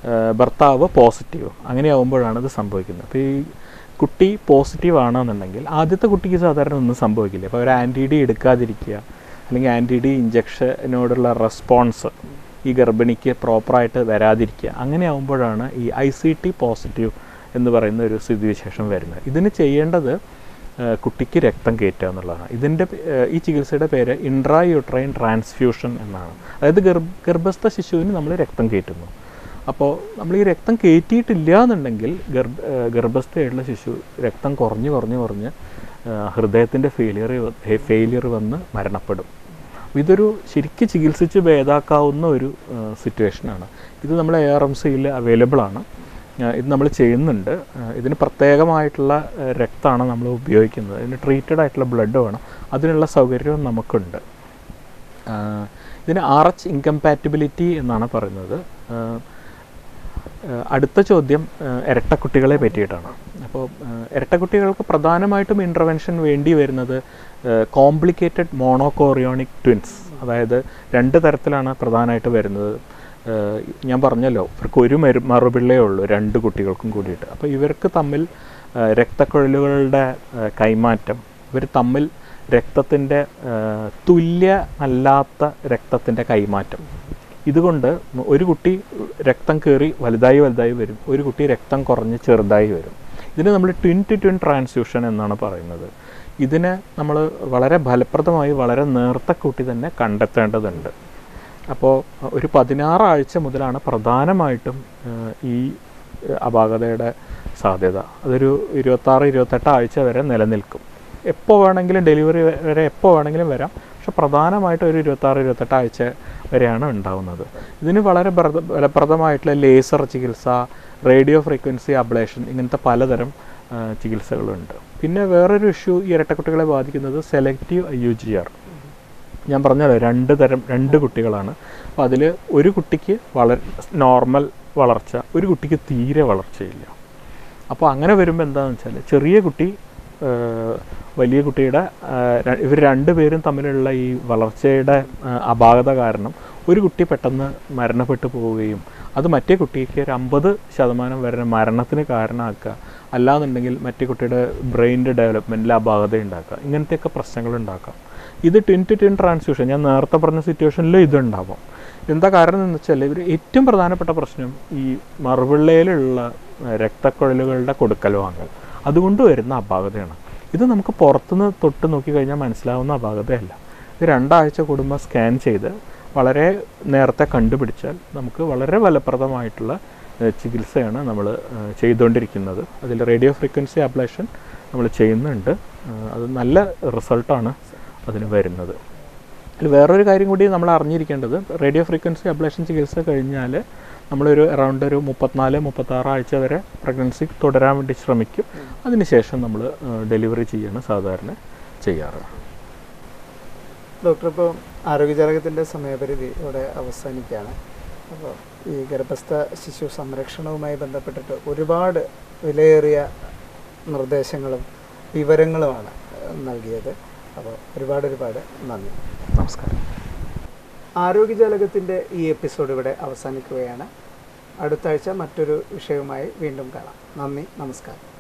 ഏഹ് ഭർത്താവ് പോസിറ്റീവ് അങ്ങനെയാവുമ്പോഴാണ് ഇത് സംഭവിക്കുന്നത് അപ്പോൾ ഈ കുട്ടി പോസിറ്റീവ് ആണെന്നുണ്ടെങ്കിൽ ആദ്യത്തെ കുട്ടിക്ക് സാധാരണ ഒന്നും സംഭവിക്കില്ല അപ്പോൾ ഒരു ആൻറ്റി ഡി എടുക്കാതിരിക്കുക അല്ലെങ്കിൽ ആൻറ്റി ഡി ഇഞ്ചക്ഷനോടുള്ള റെസ്പോൺസ് ഈ ഗർഭിണിക്ക് പ്രോപ്പറായിട്ട് വരാതിരിക്കുക അങ്ങനെ ആവുമ്പോഴാണ് ഈ ഐ സി ടി പോസിറ്റീവ് എന്ന് പറയുന്ന ഒരു സ്ഥിതിവിശേഷം വരുന്നത് ഇതിന് ചെയ്യേണ്ടത് ഏഹ് കുട്ടിക്ക് രക്തം കയറ്റുക എന്നുള്ളതാണ് ഇതിൻ്റെ പേ- ഏഹ് ഈ ചികിത്സയുടെ പേര് ഇൻട്രാ യൂട്രൈൻ ട്രാൻസ്ഫ്യൂഷൻ എന്നാണ് അതായത് ഗർഭ ഗർഭസ്ഥ ശിശുവിന് നമ്മൾ രക്തം കയറ്റുന്നു അപ്പോൾ നമ്മൾ ഈ രക്തം കയറ്റിയിട്ടില്ല എന്നുണ്ടെങ്കിൽ ഗർഭ ഏഹ് ഗർഭസ്ഥയായിട്ടുള്ള ശിശു രക്തം കുറഞ്ഞ് കുറഞ്ഞ് കുറഞ്ഞ് ഹൃദയത്തിൻ്റെ ഫെയിലിയർ ഫെയിലിയർ വന്ന് മരണപ്പെടും ഇതൊരു ശരിക്കും ചികിത്സിച്ച് ഭേദാക്കാവുന്ന ഒരു സിറ്റുവേഷനാണ് ഇത് നമ്മൾ എ ആർ എം സിയിൽ അവൈലബിൾ ആണ് ആ, ഇത് നമ്മൾ ചെയ്യുന്നുണ്ട് ആ, ഇതിന് പ്രത്യേകമായിട്ടുള്ള ആ, രക്തമാണ് നമ്മൾ ഉപയോഗിക്കുന്നത് ഇതിന് ട്രീറ്റഡ് ആയിട്ടുള്ള ബ്ലഡ് വേണം അതിനുള്ള സൗകര്യവും നമുക്കുണ്ട് ആ, ഇതിന് ആർ എച്ച് ഇൻകമ്പാറ്റബിലിറ്റി എന്നാണ് പറയുന്നത് ആ, ആ, അടുത്ത ചോദ്യം ആ, ഇരട്ടക്കുട്ടികളെ പറ്റിയിട്ടാണ് അപ്പോൾ ആ, ഇരട്ടക്കുട്ടികൾക്ക് പ്രധാനമായിട്ടും ഇൻ്റർവെൻഷൻ വേണ്ടി വരുന്നത് കോംപ്ലിക്കേറ്റഡ് മോണോകോറിയോണിക് ട്വിൻസ് അതായത് രണ്ട് തരത്തിലാണ് പ്രധാനമായിട്ട് വരുന്നത് ആ, ഞാൻ പറഞ്ഞല്ലോ ഇവർക്ക് ഒരു മരു മറുപിള്ളേ ഉള്ളൂ രണ്ട് കുട്ടികൾക്കും കൂടിയിട്ട് അപ്പോൾ ഇവർക്ക് തമ്മിൽ ആ, രക്തക്കുഴലുകളുടെ ആ, കൈമാറ്റം ഇവർ തമ്മിൽ രക്തത്തിൻ്റെ തുല്യമല്ലാത്ത രക്തത്തിൻ്റെ കൈമാറ്റം ഇതുകൊണ്ട് ഒരു കുട്ടി രക്തം കയറി വലുതായി വലുതായി വരും ഒരു കുട്ടി രക്തം കുറഞ്ഞ് ചെറുതായി വരും ഇതിന് നമ്മൾ ട്വിൻ ടു ട്വിൻ ട്രാൻസ്ഫ്യൂഷൻ എന്നാണ് പറയുന്നത് ഇതിനെ നമ്മൾ വളരെ ഫലപ്രദമായി വളരെ നേർത്ത കൂട്ടി തന്നെ കണ്ടെത്തേണ്ടതുണ്ട് അപ്പോൾ ഒരു പതിനാറാഴ്ച മുതലാണ് പ്രധാനമായിട്ടും ഏഹ്, ഈ ഏഹ്, അപാകതയുടെ സാധ്യത അതൊരു ഇരുപത്താറ് ഇരുപത്തെട്ട് ആഴ്ച വരെ നിലനിൽക്കും എപ്പോൾ വേണമെങ്കിലും ഡെലിവറി വരെ എപ്പോൾ വേണമെങ്കിലും വരാം പക്ഷെ പ്രധാനമായിട്ട് ഒരു ഇരുപത്താറ് ഇരുപത്തെട്ട് ആഴ്ച വരെയാണ് ഉണ്ടാവുന്നത് ഇതിന് വളരെ പ്രദ- ഫലപ്രദമായിട്ടുള്ള ലേസർ ചികിത്സ റേഡിയോ ഫ്രീക്വൻസി അബ്ലേഷൻ ഇങ്ങനത്തെ പലതരം ആ, ചികിത്സകളുണ്ട് പിന്നെ വേറൊരു ഇഷ്യൂ ഈ ഇരട്ടക്കുട്ടികളെ ബാധിക്കുന്നത് selective I U G R ഞാൻ പറഞ്ഞല്ലോ രണ്ട് തരം രണ്ട് കുട്ടികളാണ് അപ്പോൾ അതിൽ ഒരു കുട്ടിക്ക് വളരെ നോർമൽ വളർച്ച ഒരു കുട്ടിക്ക് തീരെ വളർച്ചയില്ല അപ്പോൾ അങ്ങനെ വരുമ്പോൾ എന്താണെന്ന് വെച്ചാൽ ചെറിയ കുട്ടി ആ, വലിയ കുട്ടിയുടെ ഇവർ രണ്ടുപേരും തമ്മിലുള്ള ഈ വളർച്ചയുടെ ആ, അപാകത കാരണം ഒരു കുട്ടി പെട്ടെന്ന് മരണപ്പെട്ടു പോവുകയും അത് മറ്റേ കുട്ടിക്ക് ഒരു അമ്പത് ശതമാനം വരെ മരണത്തിന് കാരണമാക്കുക അല്ലാന്നുണ്ടെങ്കിൽ മറ്റേ കുട്ടിയുടെ ബ്രെയിനിൻ്റെ ഡെവലപ്മെൻറ്റിൽ അപാകത ഉണ്ടാക്കുക ഇങ്ങനത്തെയൊക്കെ പ്രശ്നങ്ങൾ ഉണ്ടാക്കാം ഇത് ട്വിൻ ടു ട്വിൻ ട്രാൻസ്ഫ്യൂഷൻ ഞാൻ നേരത്തെ പറഞ്ഞ സിറ്റുവേഷനിൽ ഇതുണ്ടാവും എന്താ കാരണം എന്ന് വെച്ചാൽ ഇവർ ഏറ്റവും പ്രധാനപ്പെട്ട പ്രശ്നം ഈ മറുപിള്ളയിലുള്ള ഏഹ്, രക്തക്കുഴലുകളുടെ കൊടുക്കൽ വാങ്ങൽ അതുകൊണ്ട് വരുന്ന അപാകതയാണ് ഇത് നമുക്ക് പുറത്തുനിന്ന് തൊട്ട് നോക്കിക്കഴിഞ്ഞാൽ മനസ്സിലാവുന്ന അപാകതയല്ല ഇത് രണ്ടാഴ്ച കൂടുമ്പോൾ സ്കാൻ ചെയ്ത് വളരെ നേരത്തെ കണ്ടുപിടിച്ചാൽ നമുക്ക് വളരെ ഫലപ്രദമായിട്ടുള്ള ഏഹ്, ചികിത്സയാണ് നമ്മൾ ചെയ്തുകൊണ്ടിരിക്കുന്നത് അതിൽ റേഡിയോ ഫ്രീക്വൻസി അബ്ലേഷൻ നമ്മൾ ചെയ്യുന്നുണ്ട് ഏഹ്, അത് നല്ല റിസൾട്ടാണ് അതിന് വരുന്നത് അതിൽ വേറൊരു കാര്യം കൂടി നമ്മൾ അറിഞ്ഞിരിക്കേണ്ടത് റേഡിയോ ഫ്രീക്വൻസി അബ്ലേഷൻ ചികിത്സ കഴിഞ്ഞാൽ നമ്മളൊരു അറൗണ്ട് ഒരു മുപ്പത്തിനാല് മുപ്പത്താറ് ആഴ്ച വരെ പ്രഗ്നൻസി തുടരാൻ വേണ്ടി ശ്രമിക്കും അതിനുശേഷം നമ്മൾ ഡെലിവറി ചെയ്യാണ് സാധാരണ ചെയ്യാറ് ഡോക്ടർ ഇപ്പോൾ ആരോഗ്യജാലകത്തിൻ്റെ സമയപരിധി ഇവിടെ അവസാനിക്കുകയാണ് അപ്പോൾ ഈ ഗർഭസ്ഥ ശിശു സംരക്ഷണവുമായി ബന്ധപ്പെട്ടിട്ട് ഒരുപാട് വിലയേറിയ നിർദ്ദേശങ്ങളും വിവരങ്ങളുമാണ് ഏഹ്, നൽകിയത് അപ്പോൾ ഒരുപാട് ഒരുപാട് നന്ദി നമസ്കാരം ആരോഗ്യജാലകത്തിൻ്റെ ഈ എപ്പിസോഡ് ഇവിടെ അവസാനിക്കുകയാണ് അടുത്ത ആഴ്ച മറ്റൊരു വിഷയവുമായി വീണ്ടും കാണാം നന്ദി നമസ്കാരം